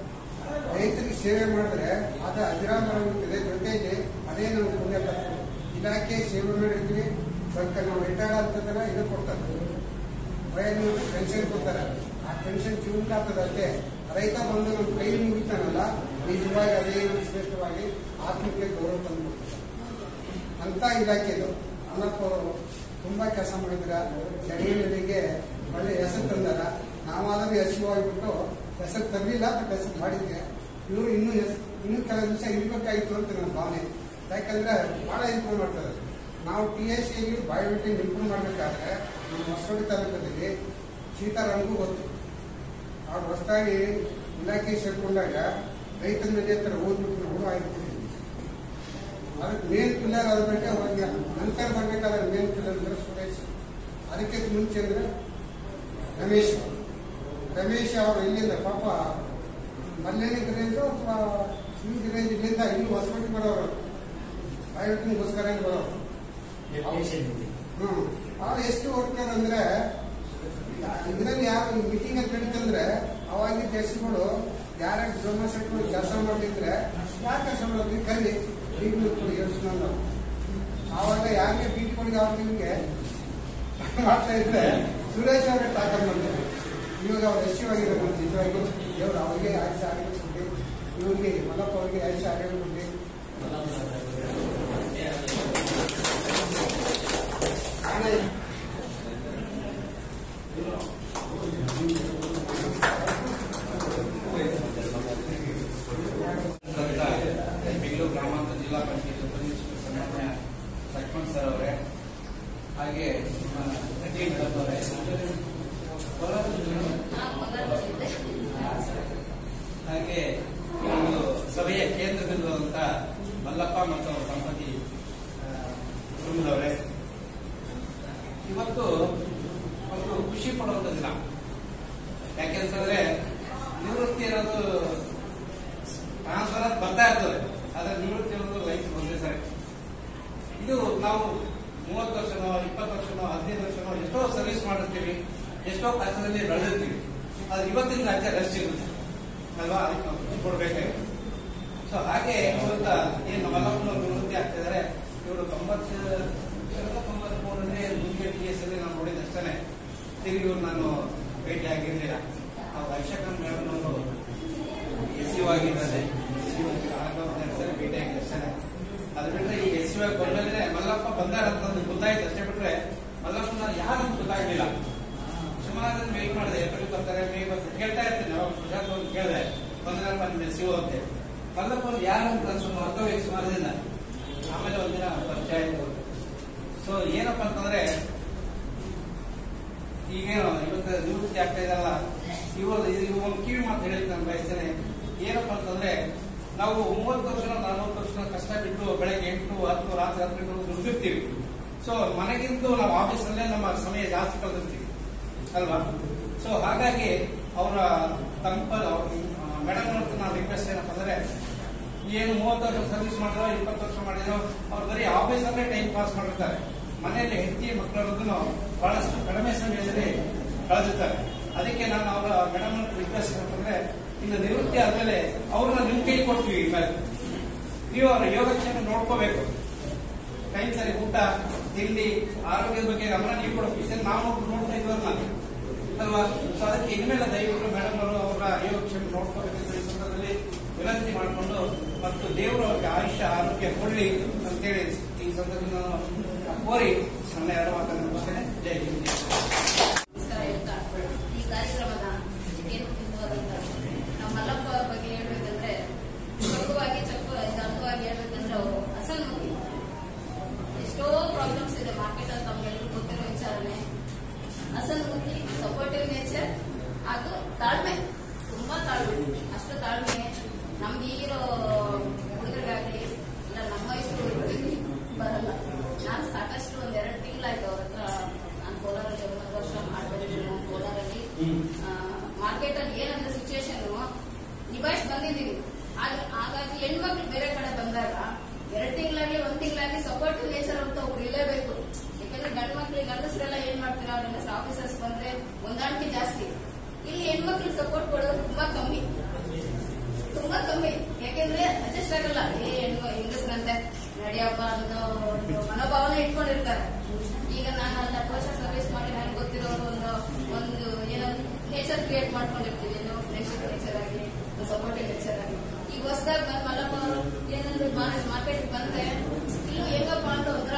ರೈತರಿಗೆ ಸೇವೆ ಮಾಡಿದ್ರೆ ಅದು ಅಜರಾಮರವಿರ್ತದೆ ಜೊತೆಗೆ ಅದೇ ನಮ್ಮ ಪುಣ್ಯ ಕರ್ತವ್ಯ. ಇಲಾಖೆ ಸೇವೆ ಮಾಡಿರ್ತೀವಿ ಸರ್ಕಾರ ನಾವು ರಿಟೈರ್ಡ್ ಆಗ್ತದಲ್ಲ ಇದು ಕೊಡ್ತಾರೆ ವಯೋನಿವೃತ್ತಿ ಪೆನ್ಷನ್ ಕೊಡ್ತಾರೆ ಆ ಪೆನ್ಷನ್ ಜೀವನ ಆಗ್ತದೆ ಅಷ್ಟೇ ರೈತ ಬಂದು ನಮ್ಮ ಕೈ ಮುಗಿತಾನಲ್ಲ ನಿಜವಾಗಿ ಅದೇ ಶ್ರೇಷ್ಠವಾಗಿ ಆತ್ಮಕ್ಕೆ ಗೌರವ ತಂದು ಅಂತ ಇಲಾಖೆ ಇದು ಅಲ್ಲಪ್ಪ ಅವರು ತುಂಬಾ ಕೆಲಸ ಮಾಡಿದ್ರ ಜನಗಳಿಗೆ ಒಳ್ಳೆ ಹೆಸರು ತಂದಾರ ನಾವಾದರೂ ಯಶಸ್ವಿ ಆಗಿಬಿಟ್ಟು ಹೆಸರು ತರಲಿಲ್ಲ ಬಟ್ ಹೆಸರು ಮಾಡಿದ್ದೆ ಇವರು ಇನ್ನೂ ಹೆಸ್- ಇನ್ನೂ ಕೆಲವು ದಿವಸ ಇರ್ಬೇಕಾಗಿತ್ತು ಅಂತ ನನ್ನ ಭಾವನೆ ಯಾಕಂದ್ರೆ ಬಹಳ ಇಂಪ್ರೂವ್ ಮಾಡ್ತಾರೆ ನಾವು T S C biometric improve ಮಾಡಬೇಕಾದ್ರೆ ನಮ್ಮ ಹೊಸಕೋಟೆ ತಾಲೂಕಲ್ಲಿ ಸೀತಾರಾಮ್ಗೂ ಗೊತ್ತು ಅವ್ರು ಹೊಸದಾಗಿ ಇಲಾಖೆ ಸೇರ್ಕೊಂಡಾಗ ರೈತರ ಮೇಲೆ ಹತ್ರ ಓದ್ಬಿಟ್ಟು ಹುಡುಗ ಆಗಿರ್ತೀವಿ ಅದಕ್ಕೆ ಮೇನ್ ಪಿಲ್ಲರ್ ಆಗಬೇಕು ಅವಾಗ ನಂತರ ಬರ್ಬೇಕಾದ್ರೆ ಮೇನ್ ಪಿಲ್ಲರ್ ಅಂದ್ರೆ ಸುರೇಶ್ ಅದಕ್ಕೆ ಮುಂಚೆ ಅಂದ್ರೆ ರಮೇಶ್ ರಮೇಶ್ ಅವರು ಇಲ್ಲಿಂದ ಪಾಪ ಮಲ್ಲೇನಿ ಗಿರೇಂಜ್ ಅಥವಾ ಈ ಗಿರೇಂಜ್ ಇಲ್ಲಿಂದ ಇಲ್ಲಿ ಹೊಸಪಟ್ಟಿ ಬರೋರು ಆಯೋಟನ್ಗೋಸ್ಕರ ಬರೋರು ಹ್ಮ್ ಅವ್ರು ಎಷ್ಟು ವರ್ಕರ್ ಅಂದ್ರೆ ಇದರಲ್ಲಿ ಯಾರು ಮೀಟಿಂಗ್ ಅಂತ ನಡೀತಂದ್ರೆ ಅವಾಗಿನ ಕೆಲಸಗಳು ಯಾರ್ಯಾರು ಜೋಮ ಸೆಟ್ಗಳು ಕೆಲಸ ಮಾಡ್ತಿದ್ರೆ ಯಾರು ಕೆಲಸ ಮಾಡೋದು ಕಲ್ಲಿ ಈಗಲೂ ಯೋಚನೆ ಆವಾಗ ಯಾರಿಗೆ ಬೀಟ್ಗಳಿಗೆ ಅವ್ರಿಗೆ ಮಾಡ್ತಾ ಇದ್ರೆ ಸುರೇಶ್ ಅವರೇ ತಾಕತ್ ಮಾಡ್ತಾರೆ ನೀವು ಇವಾಗ ಅವ್ರು ಎಸ್ ಆಗಿರೋದು ನಿಜವಾಗಿ ದೇವರು ಅವ್ರಿಗೆ ಆಯುಷ್ಯ ಆರೋಗ್ಯ ಕೊಡಿ ಇವ್ರಿಗೆ ಮಲ್ಲಪ್ಪ ಅವ್ರಿಗೆ ಆಯುಷ್ಯ ಆರೋಗ್ಯ ಕೊಡಿ ಆಮೇಲೆ ಬೆಂಗಳೂರು ಗ್ರಾಮಾಂತರ ಜಿಲ್ಲಾ ಪಂಚಾಯತ್ ಉಪನಿರೀಕ್ಷಕ ಸನ್ಮಾನ್ಯ ಲಕ್ಷ್ಮಣ್ ಸರ್ ಅವರೇ ಹಾಗೆ ನಮ್ಮ ರೆಡ್ಡಿ ಮೇಡಮ್ ಅವರೇ ಹಾಗೆ ಈ ಒಂದು ಸಭೆಯ ಕೇಂದ್ರದಲ್ಲಿರುವಂತ ಮಲ್ಲಪ್ಪ ಮತ್ತು ಅವರ ದಂಪತಿ ಆ, ಕುಟುಂಬದವರೇ ಇವತ್ತು ಒಂದು ಖುಷಿ ಪಡುವಂತ ದಿನ ಯಾಕೆಂತಂದ್ರೆ ನಿವೃತ್ತಿ ಅನ್ನೋದು ಟ್ರಾನ್ಸ್ಫರ್ ಬರ್ತಾ ಇರ್ತದೆ ಆದ್ರೆ ನಿವೃತ್ತಿ ಅನ್ನೋದು ಲೈಫ್ ಒಂದೇ ಸರಿ ಇದು ನಾವು ಮೂವತ್ತು ವರ್ಷನೋ ಇಪ್ಪತ್ತು ವರ್ಷನೋ ಹದಿನೈದು ವರ್ಷನೋ ಎಷ್ಟೋ ಸರ್ವಿಸ್ ಮಾಡಿರ್ತೀವಿ ಎಷ್ಟೋ ಕಷ್ಟದಲ್ಲಿ ಬೆಳೆದಿರ್ತೀವಿ ಆದ್ರೆ ಇವತ್ತಿನ ರಾಜ್ಯ ರೆಸ್ಟ್ ಇರುತ್ತೆ ಅಲ್ವಾ ಅದಕ್ಕೆ ನಾವು ಖುಷಿ ಕೊಡ್ಬೇಕಾಗಿತ್ತು ಸೊ ಹಾಗೆ ಇವತ್ತ ಏನು ಮಲ್ಲಪ್ಪನವರು ನಿವೃತ್ತಿ ಆಗ್ತಿದ್ದಾರೆ ಇವರು ತೊಂಬತ್ತು ತೊಂಬತ್ ಮೂರನೇ ಮುಂದಿನ ಟಿ ಎಸ್ ಅಲ್ಲಿ ನಾನು ನೋಡಿದ ಅಷ್ಟೇ ತಿರುಗಿ ಇವ್ರು ನಾನು ಭೇಟಿ ಆಗಿರ್ಲಿಲ್ಲ ಅವ್ರು ಐಶಾಖನ್ ಮೇಡಮ್ ಅವರು ಎಸ್ ಯು ಆಗಿದ್ದಾರೆ ಸರಿ ಭೇಟಿ ಆಗಿದೆ ಅಷ್ಟೇ ಅದು ಬಿಟ್ರೆ ಈ ಎಸ್ ಯು ಆಗಿ ಬಂದ್ಮೇಲೆ ಮಲ್ಲಪ್ಪ ಬಂದಾರ ಅಂತ ಗೊತ್ತಾಯ್ತು ಅಷ್ಟೇ ಬಿಟ್ರೆ ಮಲ್ಲಪ್ಪನ ಯಾರು ಅಂತ ಗೊತ್ತಾಗ್ಲಿಲ್ಲ ಸುಮಾರು ಜನ ಮೇಲ್ ಮಾಡಿದೆ ಎಲ್ಲಿ ಬರ್ತಾರೆ ಮೇಲ್ ಬರ್ತಾರೆ ಕೇಳ್ತಾ ಇರ್ತೀನಿ ನಾವು ಪ್ರಶಾಂತ್ ಅವ್ರು ಕೇಳಿದೆ ಬಂದ್ರಪ್ಪ ನಿಮ್ಮ ಎಸ್ ಯು ಅಂತ ಮಲ್ಲಪ್ಪ ಅವ್ರು ಯಾರು ಅಂತ ಸುಮಾರು ಅರ್ಥವಾಗಿ ಸುಮಾರು ದಿನ ಆಮೇಲೆ ಒಂದಿನ ಪರಿಚಯ ಆಯ್ತು ಸೊ ಏನಪ್ಪ ಅಂತಂದ್ರೆ ಈಗೇನು ಇವತ್ತು ನಿವೃತ್ತಿ ಆಗ್ತಾ ಇದಾರಲ್ಲ ಇವರು ಇದು ಒಂದು ಕಿವಿ ಮಾತು ಹೇಳಿ ನಾನು ಬಯಸ್ತೇನೆ ಏನಪ್ಪ ಅಂತಂದ್ರೆ ನಾವು ಮೂವತ್ತು ವರ್ಷ ನಲವತ್ತು ವರ್ಷ ಕಷ್ಟ ಬಿಟ್ಟು ಬೆಳಗ್ಗೆ ಎಂಟು ಹತ್ತು ರಾತ್ರಿ ಹತ್ತು ಗಂಟೆ ದುಡಿದಿರ್ತೀವಿ ಸೊ ಮನೆಗಿಂತ ನಾವು ಆಫೀಸಲ್ಲೇ ನಮ್ಮ ಸಮಯ ಜಾಸ್ತಿ ಕಳೆದಿರ್ತೀವಿ ಅಲ್ವಾ ಸೊ ಹಾಗಾಗಿ ಅವರ ತಂಪ ಮೇಡಮ್ ನಾವು ರಿಕ್ವೆಸ್ಟ್ ಏನಪ್ಪ ಅಂದ್ರೆ ಏನು ಮೂವತ್ತು ವರ್ಷ ಸರ್ವಿಸ್ ಮಾಡಿರೋ ಇಪ್ಪತ್ತು ವರ್ಷ ಮಾಡಿರೋ ಅವ್ರು ಬರೀ ಆಫೀಸಲ್ಲೇ ಟೈಮ್ ಪಾಸ್ ಮಾಡಿರ್ತಾರೆ ಮನೆಯಲ್ಲಿ ಹೆಂಡತಿ ಮಕ್ಕಳನ್ನು ಬಹಳಷ್ಟು ಕಡಿಮೆ ಸಮಯದಲ್ಲಿ ಕಳೆದಿರ್ತಾರೆ ಅದಕ್ಕೆ ನಾನು ಅವರ ಮೇಡಮ್ ರಿಕ್ವೆಸ್ಟ್ ಏನಂತಂದ್ರೆ ಇನ್ನು ನಿವೃತ್ತಿ ಆದ್ಮೇಲೆ ಅವ್ರನ್ನ ನಿಮ್ ಕೈ ಕೊಡ್ತೀವಿ ಇನ್ಮೇಲೆ ನೀವು ಅವರ ಯೋಗಕ್ಷೇಮ ನೋಡ್ಕೋಬೇಕು ಟೈಮ್ ಸರಿ ಊಟ ತಿಂಡಿ ಆರೋಗ್ಯದ ಬಗ್ಗೆ ಗಮನ ನೀವು ಕೊಡಬೇಕು ಇದನ್ನ ನಾವು ನೋಡ್ತಾ ಇದ್ವಲ್ಲ ಅಲ್ವಾ ಸೊ ಅದಕ್ಕೆ ಇನ್ಮೇಲೆ ದಯವಿಟ್ಟು ಮೇಡಮ್ ಅವರು ಅವರ ಯೋಗಕ್ಷೇಮ ನೋಡ್ಕೋಬೇಕಂತ ಈ ಸಂದರ್ಭದಲ್ಲಿ ವಿನಂತಿ ಮಾಡಿಕೊಂಡು ಮತ್ತು ದೇವರು ಅವರಿಗೆ ಆಯುಷ್ಯ ಆರೋಗ್ಯ ಕೊಡ್ಲಿ ಅಂತೇಳಿ ಈ ಸಂದರ್ಭದಲ್ಲಿ ನಾನು ಕೋರಿ ನನ್ನ ಎರಡು ಮಾತನ್ನು ಮುಗಿಸ್ತೇನೆ ಜೈ ಹಿಂದ್ ನಮಸ್ಕಾರ ಹೇಳ್ತಾ ಈ ಕಾರ್ಯಕ್ರಮದ ಕೇಂದ್ರಬಿಂದುವಾದಂತ ನಮ್ಮ ಮಲ್ಲಪ್ಪ ಅವ್ರ ಬಗ್ಗೆ ಹೇಳ್ಬೇಕಂದ್ರೆ ಚೊಕ್ಕವಾಗಿ ಚೊಕ್ಕ ಚಂದವಾಗಿ ಹೇಳ್ಬೇಕಂದ್ರೆ ಅವರು ಅಸನ್ಮುಖಿ ಎಷ್ಟೋ ಪ್ರಾಬ್ಲಮ್ಸ್ ಇದೆ ಮಾರ್ಕೆಟ್ ಅಲ್ಲಿ ತಮ್ಗೆಲ್ಲರೂ ಗೊತ್ತಿರೋ ವಿಚಾರನೆ ಅಸನ್ಮುಖಿ ಸಪೋರ್ಟಿವ್ ನೇಚರ್ ಅದು ತಾಳ್ಮೆ ತುಂಬಾ ತಾಳ್ಮೆ ಅಷ್ಟು ತಾಳ್ಮೆ ನಮ್ಗೆ ಈಗಿರೋ ಹುಡುಗರಿಗಾಗ್ಲಿ ಇಲ್ಲ ನಮ್ಮ ವಯಸ್ಸು ಹುಡುಗರಿಗೆ ಬರಲ್ಲ ನಾನು ಸಾಕಷ್ಟು ಒಂದ್ ಎರಡು ತಿಂಗಳಾಯ್ತು ಅವ್ರ ಹತ್ರ ನಾನು ಕೋಲಾರಲ್ಲಿ ಒಂಬತ್ತು ವರ್ಷ ಮಾಡ್ಕೊಂಡಿದ್ದೀನಿ ನಾನು ಕೋಲಾರಲ್ಲಿ ಮಾರ್ಕೆಟ್ ಅಲ್ಲಿ ಏನಂದ್ರೆ ಸಿಚುವೇಶನ್ ನಿಭಾಯಿಸಿ ಬಂದಿದ್ದೀವಿ ಆಗ- ಹಾಗಾಗಿ ಹೆಣ್ಮಕ್ಳು ಬೇರೆ ಕಡೆ ಬಂದಾಗ ಎರಡು ತಿಂಗಳಾಗ್ಲಿ ಒಂದ್ ತಿಂಗಳಾಗ್ಲಿ ಸಪೋರ್ಟಿವ್ ನೇಚರ್ ಅಂತ ಒಬ್ರು ಇರಲೇಬೇಕು ಯಾಕಂದ್ರೆ ಗಂಡ್ ಮಕ್ಳಿಗೆ ಗಂಡಸರೆಲ್ಲ ಏನ್ ಮಾಡ್ತೀರಾ ಅವ್ರಿಂದ ಆಫೀಸರ್ಸ್ ಬಂದ್ರೆ ಹೊಂದಾಣಿಕೆ ಜಾಸ್ತಿ ಇಲ್ಲಿ ಹೆಣ್ಮಕ್ಳಿಗೆ ಸಪೋರ್ಟ್ ಕೊಡೋದು ತುಂಬಾ ಕಮ್ಮಿ ತುಂಬಾ ಕಮ್ಮಿ ಯಾಕೆಂದ್ರೆ ಅಡ್ಜಸ್ಟ್ ಆಗಲ್ಲ ಏ ಹೆಣ್ಣು ಹೆಂಗಸ್ರಂತೆ ನಡಿಯಪ್ಪ ಅನ್ನೋ ಒಂದು ಮನೋಭಾವನೆ ಇಟ್ಕೊಂಡಿರ್ತಾರೆ ಈಗ ನಾನು ಅಲ್ಲಿ ಹತ್ತು ವರ್ಷ ಸರ್ವಿಸ್ ಮಾಡಿ ನನಗೆ ಗೊತ್ತಿರೋರು ಒಂದು ಒಂದು ಏನೋ ನೇಚರ್ ಕ್ರಿಯೇಟ್ ಮಾಡ್ಕೊಂಡಿರ್ತೀವಿ ಏನೋ ಫ್ರೆಂಡ್ಶಿಪ್ ನೇಚರ್ ಆಗಲಿ ಸಪೋರ್ಟಿವ್ ನೇಚರ್ ಆಗಲಿ ಈಗ ಹೊಸದಾಗಿ ಬಂದ್ ಮಲ್ಲಪ್ಪ ಅವರು ಏನಂದ್ರೆ ಮಾರ್ಕೆಟ್ ಬಂದ್ರೆ ಇಲ್ಲೂ ಹೆಂಗಪ್ಪ ಅಂತ ಒಂಥರ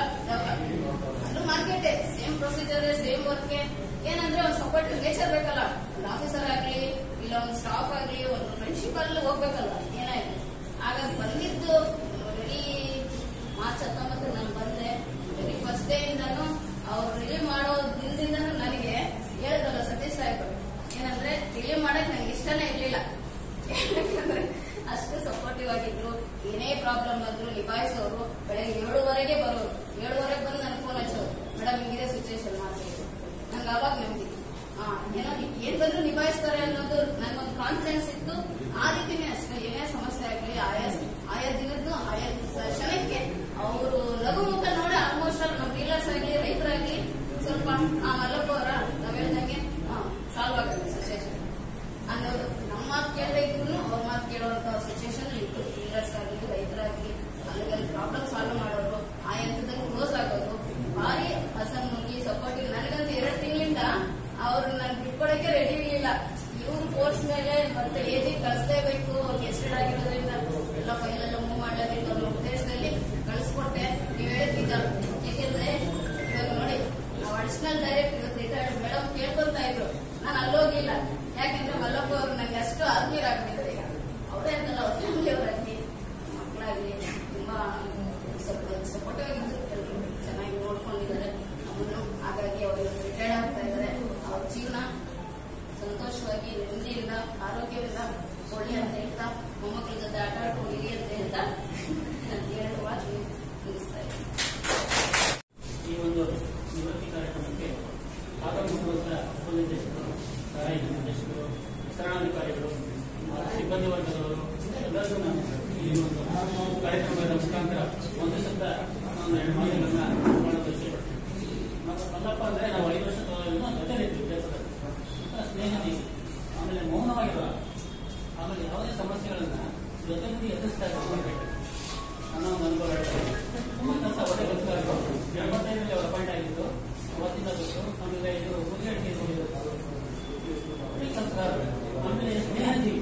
ಅದು market same procedure same work ಏನಂದ್ರೆ ಒಂದು ಸಪೋರ್ಟಿವ್ ನೇಚರ್ ಬೇಕಲ್ಲ ಒಂದು ಆಫೀಸರ್ ಆಗ್ಲಿ ಇಲ್ಲ ಒಂದು ಸ್ಟಾಫ್ ಆಗ್ಲಿ ಒಂದು ಫ್ರೆಂಡ್ಶಿಪ್ ಅಲ್ಲಿ ಹೋಗ್ಬೇಕಲ್ಲ ಏನಾಯ್ತು ಹಾಗಾಗಿ ಬಂದಿದ್ದು ರೆಡಿ ಮಾರ್ಚ್ ಹತ್ತೊಂಬತ್ತು ನಾನು ಬಂದೆ ವೆರಿ ಫಸ್ಟ್ ಡೇ ಇಂದಾನು ಅವ್ರು ರಿಲೀವ್ ಮಾಡೋ ದಿನದಿಂದನೂ ನನಗೆ ಹೇಳಿದ್ರಲ್ಲ ಸತೀಶ್ ಸಾಹೇಬ್ ಏನಂದ್ರೆ ರಿಲೀವ್ ಮಾಡಕ್ ನನಗೆ ಇಷ್ಟನೇ ಇರ್ಲಿಲ್ಲ ಯಾಕಂದ್ರೆ ಅಷ್ಟು ಸಪೋರ್ಟಿವ್ ಆಗಿದ್ರು ಏನೇ ಪ್ರಾಬ್ಲಮ್ ಬಂದ್ರು ನಿಭಾಯಿಸೋರು ಬೆಳಗ್ಗೆ ಏಳುವರೆಗೆ ಬರೋರು ಏಳುವರೆಗೆ ಬಂದು ನನ್ ಫೋನ್ ಹಚ್ಚೋರು ಮೇಡಮ್ ಹಿಂಗಿದೆ ಸಿಚುವೇಶನ್ ಮಾಡ್ತೀವಿ ನಂಗೆ ಅವಾಗ ನೆಮ್ಮದಿ ಹಾ ಏನೋ ಏನ್ ಬಂದ್ರು ನಿಭಾಯಿಸ್ತಾರೆ ಅನ್ನೋದು ನನ್ಗೊಂದು ಕಾನ್ಫಿಡೆನ್ಸ್ ಇತ್ತು ಆ ರೀತಿನೇ ಅಷ್ಟೇ ಏನೇ ಸಮಸ್ಯೆ ಆಗ್ಲಿ ಆಯಾ ಆಯಾ ದಿನದ್ದು ಆಯಾ ಕ್ಷಣಕ್ಕೆ ಅವರು ಲಘು ಮುಖ ನೋಡಿ ಆಲ್ಮೋಸ್ಟ್ ಆಲ್ ನಮ್ಮ ಡೀಲರ್ಸ್ ಆಗ್ಲಿ ರೈತರಾಗ್ಲಿ ಸ್ವಲ್ಪ ಆ ಮಲ್ಲಪ್ಪ ಅವರ ನಾವ್ ಹೇಳ್ದಂಗೆ ಸಾಲ್ವ್ ಆಗುತ್ತೆ ಸಿಚುವೇಶನ್ ಅನ್ನೋದು ನಮ್ಮ ಮಾತು ಕೇಳದೆ ಇದ್ರು ಅವ್ರ ಮಾತು ಕೇಳುವಂತ ಸಿಚುವೇಶನ್ ಇತ್ತು ಡೀಲರ್ಸ್ ಆಗಲಿ ರೈತರಾಗ್ಲಿ ಅಲ್ಲಿಗೆ ಪ್ರಾಬ್ಲಮ್ ಸಾಲ್ವ್ ಮಾಡೋರು ಆ ಹಂತದಲ್ಲಿ ಕ್ಲೋಸ್ ಆಗೋದು ಭಾರಿ ಅಸನ್ಮುಖಿ ಸಪೋರ್ಟಿವ್ ನನಗಂತೂ ಎರಡು ತಿಂಗಳಿಂದ ಅವ್ರು ನನ್ ಬಿಟ್ಕೊಡಕ್ಕೆ ರೆಡಿ ಇರ್ಲಿಲ್ಲ ಇಲ್ಲ ಇವ್ರು ಫೋರ್ಸ್ ಮೇಲೆ ಮತ್ತೆ ಏಜಿಗೆ ಕಳಿಸ್ಲೇಬೇಕು ಅವ್ರಿಗೆ ಎಸ್ಟೆಡ್ ಆಗಿರೋದ್ರಿಂದ ಎಲ್ಲ ಫೈಲ್ ಎಲ್ಲ ಮೂವ್ ಮಾಡಲೇಬೇಕು ಅನ್ನೋ ಉದ್ದೇಶದಲ್ಲಿ ಕಳಿಸ್ಕೊಟ್ಟೆ ನೀವು ಹೇಳಿದ್ ನಿಜ ಯಾಕೆಂದ್ರೆ ಇವಾಗ ನೋಡಿ ನಾವು ಅಡಿಷನಲ್ ಡೈರೆಕ್ಟ್ ಇವತ್ತು ರಿಟೈರ್ಡ್ ಮೇಡಮ್ ಕೇಳ್ಕೊಂತ ಇದ್ರು ನಾನು ಅಲ್ಲೋಗಿಲ್ಲ ಯಾಕೆಂದ್ರೆ ಮಲ್ಲಪ್ಪ ಅವರು ನಂಗೆ ಅಷ್ಟು ಆತ್ಮೀಯರಾಗ್ಬಿಟ್ಟಿದ್ದಾರೆ ಈಗ ಅವರೇ ಅಂತಲ್ಲ ಅವ್ರ ಫ್ಯಾಮಿಲಿ ಅವರಾಗಿ ಮಕ್ಕಳಾಗ್ಲಿ ತುಂಬಾ ಸಪೋರ್ಟಿವ್ ಆಗಿದ್ರು ಎಲ್ಲರೂ ಚೆನ್ನಾಗಿ ನೋಡ್ಕೊಂಡಿದ್ದಾರೆ ನಮ್ಮನ್ನು ಹಾಗಾಗಿ ಅವರು ರಿಟೈರ್ಡ್ ಆಗ್ತಾ ಇದ್ದಾರೆ ಅವ್ರ ಜೀವನ ಸಂತೋಷವಾಗಿ ನೆಮ್ಮದಿಯಿಂದ ಆರೋಗ್ಯದಿಂದ ಒಳ್ಳೆ ಅಂತ ಹೇಳ್ತಾ ಮೊಮ್ಮಕ್ಕಳ ಜೊತೆ ಆಟ ಆಡ್ಕೊಂಡಿರಿ ಅಂತ ಹೇಳ್ತಾ ನಾನು ಎರಡು ಮಾತು ಮುಗಿಸ್ತಾ ಇದ್ದೀನಿ ಈ ಒಂದು ನಿವೃತ್ತಿ ಕಾರ್ಯಕ್ರಮಕ್ಕೆ ಆಗಮಿಸುವಂತ ಉಪನಿರ್ದೇಶಕರು ಸಹಾಯಕ ನಿರ್ದೇಶಕರು ವಿಸ್ತರಣಾಧಿಕಾರಿಗಳು ಆ, ಸಿಬ್ಬಂದಿ ವರ್ಗದವರು ಎಲ್ಲರಿಗೂ ನಾನು ಈ ಒಂದು ಕಾರ್ಯಕ್ರಮದ ಮುಖಾಂತರ ಒಂದು ಶಬ್ದ ನಾನು ಎರಡು ಮಾತುಗಳನ್ನ ಮಾಡಲು ಇಷ್ಟಪಡ್ತೀನಿ ಮತ್ತು ಮಲ್ಲಪ್ಪ ಅಂದ್ರೆ ನಾವು ಐದು ವರ್ಷ ಜೊತೆಲಿದ್ವಿ ಕೆಲಸದಲ್ಲಿ ಒಂಥರ ಸ್ನೇಹದಿ ಆಮೇಲೆ ಮೌನವಾಗಿರುವ ಆಮೇಲೆ ಯಾವುದೇ ಸಮಸ್ಯೆಗಳನ್ನ ಜೊತೆಯಲ್ಲಿ ಎದುರಿಸ್ತಾ ಇರ್ಬೇಕು ಅನ್ನೋ ಒಂದು ಅನುಭವ ಹೇಳ್ತಾರೆ ತುಂಬಾ ಕೆಲಸ ಒಳ್ಳೆ ಕೆಲಸ ಆಯಿತು ಎಂಬತ್ತೈದರಲ್ಲಿ ಅವರು ಅಪಾಯಿಂಟ್ ಆಗಿತ್ತು ಅವತ್ತಿಂದ ಗೊತ್ತು ಆಮೇಲೆ ಇದು ಮುಗಿಯಕ್ಕೆ ಹೋಗಿದ್ದು ಒಳ್ಳೆ ಕೆಲಸಗಾರರು ಆಮೇಲೆ ಸ್ನೇಹಜೀವಿ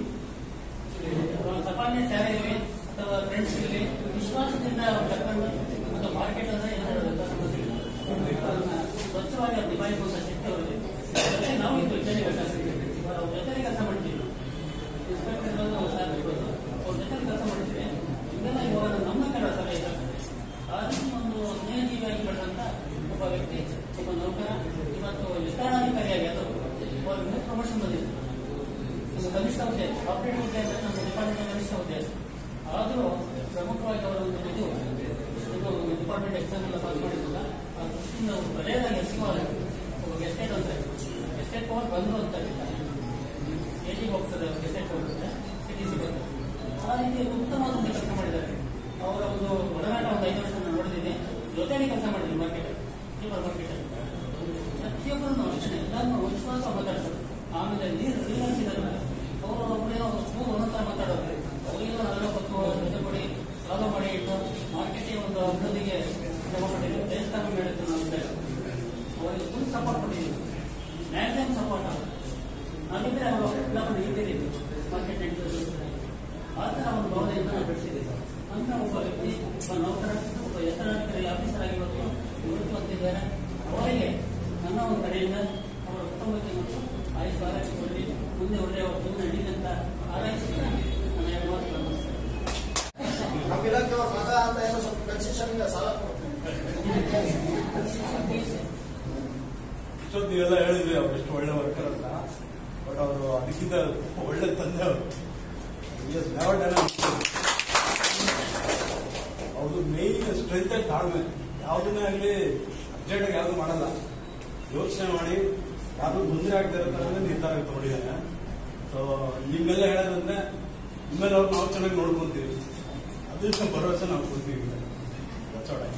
ಸಪಾನ್ಯ ಶಾಲೆಯಲ್ಲಿ ಅಥವಾ ಫ್ರೆಂಡ್ಸ್ ಇಲ್ಲಿ ವಿಶ್ವಾಸದಿಂದ ಅವ್ರು ಕರ್ಕೊಂಡು ಮತ್ತು ಮಾರ್ಕೆಟ್ ಅಂದ್ರೆ ಏನಾದ್ರು ಸಮಸ್ಯೆ ಇಲ್ಲ. ಅದನ್ನ ಸ್ವಚ್ಛವಾಗಿ ಅದು ನಿಭಾಯಿಸುವಂತ ಶಕ್ತಿ ಅವರಿಗೆ ಜೊತೆ ನಾವು ಇದ್ದು ಜೊತೆಗೆ ಕೆಲಸ ಅವ್ರ ಜೊತೆಗೆ ಕೆಲಸ ಮಾಡ್ತೀವಿ ನಾವು ಇನ್ಸ್ಪೆಕ್ಟರ್ ನಾವು ಸರ್ ಇರ್ಬೋದು ಅವ್ರ ಜೊತೆ ಕೆಲಸ ಮಾಡ್ತೀವಿ ಇದೆಲ್ಲ ಇವಾಗ ನಮ್ಮ ಕೆಲಸ ಸಭೆ ಇದಾಗ್ತದೆ ಆ ರೀತಿ ಒಂದು ಸ್ನೇಹಜೀವಿಯಾಗಿ ಬೆಳೆದಂತ ಒಬ್ಬ ವ್ಯಕ್ತಿ ಒಬ್ಬ ನೌಕರ ಇವತ್ತು ವಿಸ್ತರಣಾಧಿಕಾರಿಯಾಗಿ ಅದು ಅವ್ರಿಗೆ ಪ್ರಮೋಷನ್ ಬಂದಿದೆ ನಮ್ಮ ಕನಿಷ್ಠ ಹುದ್ದೆ ಆಪರೇಟ್ ಹುದ್ದೆ ಅಂದ್ರೆ ನಮ್ಮ ಡಿಪಾರ್ಟ್ಮೆಂಟ್ ಕನಿಷ್ಠ ಹುದ್ದೆ ಆದರೂ ಪ್ರಮುಖವಾಗಿ ಅವರ ಒಂದು ಇದು ಇದು ಡಿಪಾರ್ಟ್ಮೆಂಟ್ ಎಕ್ಸಾಮ್ ಎಲ್ಲ ಪಾಸ್ ಮಾಡಿದ್ರಲ್ಲ ಆ ದೃಷ್ಟಿಯಿಂದ ಅವರು ಬರೆಯದಾಗಿ ಎಸ್ಸಿಮಾಲ್ ಒಬ್ಬ ಎಸ್ಟೇಟ್ ಅಂತ ಎಸ್ಟೇಟ್ ಪವರ್ ಬಂದ್ರು ಅಂತ ಎಲ್ಲಿ ಹೋಗ್ತದೆ ಅವ್ರಿಗೆ ಎಸ್ಟೇಟ್ ಹೋಗ್ತದೆ ಸಿಟಿ ಸಿ ಬರ್ತದೆ ಆ ರೀತಿ ಉತ್ತಮವಾದ ಒಂದು ಕೆಲಸ ಮಾಡಿದ್ದಾರೆ ಅವರ ಒಂದು ಒಡನಾಟ ಒಂದು ಐದು ವರ್ಷ ನಾನು ನೋಡಿದ್ದೀನಿ ಜೊತೆಗೆ ಕೆಲಸ ಮಾಡಿದ್ದೀನಿ ಮಾರ್ಕೆಟ್ ಸೂಪರ್ ಮಾರ್ಕೆಟ್ ಪ್ರತಿಯೊಬ್ಬರನ್ನು ಅಷ್ಟೇ ಎಲ್ಲರನ್ನು ವಿಶ್ವಾಸ ಮಾತಾಡ್ತಾರೆ ಆಮೇಲೆ ನೀರು ರೀಲನ್ಸ್ ಇದಾರಲ್ಲ ಅವರು ಒಬ್ಬರೇ ಮೂರು ಒಂದೊಂದರ ಮಾತಾಡೋದು ಅವರಿಗೆ ನಲವತ್ತು ಜೊತೆ ಕೊಡಿ ಸಾಲ ಮಾಡಿ ಇಟ್ಟು ಮಾರ್ಕೆಟಿಂಗ್ ಒಂದು ಅಭಿವೃದ್ಧಿಗೆ ಶ್ರಮ ಪಟ್ಟಿದ್ರು ದೇವಸ್ಥಾನ ಮಾಡಿದ್ದು ನಾವು ಇದ್ದೇವೆ ಅವರಿಗೆ ಫುಲ್ ಸಪೋರ್ಟ್ ಕೊಟ್ಟಿದ್ದೀವಿ ಮ್ಯಾಕ್ಸಿಮಮ್ ಸಪೋರ್ಟ್ ನಾವಿದ್ರೆ ಅವರು ಎಲ್ಲವನ್ನು ಇಟ್ಟಿದ್ದೀವಿ ಮಾರ್ಕೆಟ್ ಆ ಥರ ಒಂದು ಭಾವನೆಯಿಂದ ನಾವು ಬೆಳೆಸಿದ್ದೀವಿ ಅಂತ ಒಬ್ಬ ವ್ಯಕ್ತಿ ಒಬ್ಬ ನೌಕರ ಒಬ್ಬ ಎತ್ತರಾಧಿಕಾರಿ ಆಫೀಸರ್ ಆಗಿ ಇವತ್ತು ನಿವೃತ್ತಿ ಹೊಂದಿದ್ದಾರೆ ಅವರಿಗೆ ನನ್ನ ಒಂದು ಕಡೆಯಿಂದ ಅವರ ಕುಟುಂಬಕ್ಕೆ ಮತ್ತು ಆಯುಷ್ ಆರೈಕೆ ಕೊಡಲಿ ಮುಂದೆ ಒಳ್ಳೆಯ ಜೀವನ ನಡೀಲಿ ಅಂತ ಆರೈಸಿ ನನ್ನ ಎರಡು ಮಾತುಗಳನ್ನು ಮುಗಿಸ್ತೇನೆ. ನಮ್ಮ ಇಲಾಖೆ ಅವ್ರ ಮಗ ಅಂತ ಏನೋ ಸ್ವಲ್ಪ ಕನ್ಸೆಷನ್ ಸಾಲ ಕೊಡ್ತಾರೆ ಇಷ್ಟೊತ್ತು ನೀವೆಲ್ಲ ಹೇಳಿದ್ರಿ ಅವ್ರು ಎಷ್ಟು ಒಳ್ಳೆ ವರ್ಕರ್ ಅಂತ ಬಟ್ ಅವರು ಅದಕ್ಕಿಂತ ಒಳ್ಳೆ ತಂದೆ ಅವರು ಅವ್ರದ್ದು ಮೇನ್ ಸ್ಟ್ರೆಂತ್ ತಾಳ್ಮೆ ಯಾವುದನ್ನೇ ಆಗಲಿ ಅರ್ಜೆಂಟಾಗಿ ಯಾವುದು ಮಾಡಲ್ಲ ಯೋಚನೆ ಮಾಡಿ ಯಾವುದು ತೊಂದರೆ ಆಗದೆ ಇರೋ ಥರನೇ ನಿರ್ಧಾರ ತಗೊಂಡಿದ್ದಾನೆ ಸೊ ನಿಮ್ಮೆಲ್ಲ ಹೇಳೋದಂದ್ರೆ ನಿಮ್ಮೆಲ್ಲ ಅವ್ರು ನಾವು ಚೆನ್ನಾಗಿ ನೋಡ್ಕೊಂತೀವಿ ಅದನ್ನ ಭರವಸೆ ನಾವು ಕೊಡ್ತೀವಿ That's all right.